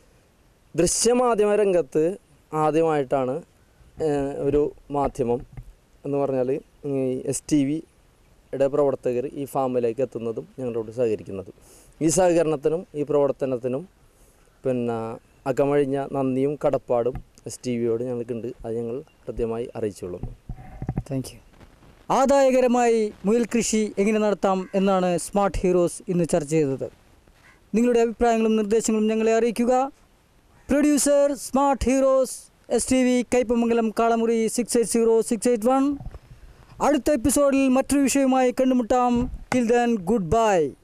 ദൃശ്യമാധ്യമ രംഗത്ത് ആദ്യമായിട്ടാണ് ഏഹ്, ഒരു മാധ്യമം എന്ന് പറഞ്ഞാൽ എസ് ടി വിയുടെ പ്രവർത്തകർ ഈ ഫാമിലേക്ക് എത്തുന്നതും ഞങ്ങളോട് സഹകരിക്കുന്നതും ഈ സഹകരണത്തിനും ഈ പ്രവർത്തനത്തിനും പിന്നെ അകമഴിഞ്ഞ നന്ദിയും കടപ്പാടും എസ് ടി വിയോട് ഞങ്ങൾക്കുണ്ട് അത് ഞങ്ങൾ കൃത്യമായി അറിയിച്ചുകൊള്ളുന്നു താങ്ക് യു ആദായകരമായി മുയൽ കൃഷി എങ്ങനെ നടത്താം എന്നാണ് സ്മാർട്ട് ഹീറോസ് ഇന്ന് ചർച്ച ചെയ്തത് നിങ്ങളുടെ അഭിപ്രായങ്ങളും നിർദ്ദേശങ്ങളും ഞങ്ങളെ അറിയിക്കുക producer smart heroes S T V Kaipamangalam Kalamuri six eight zero six eight one അടുത്ത എപ്പിസോഡിൽ മറ്റൊരു വിഷയവുമായി കണ്ടുമുട്ടാം ടിൽ ദൻ ഗുഡ് ബൈ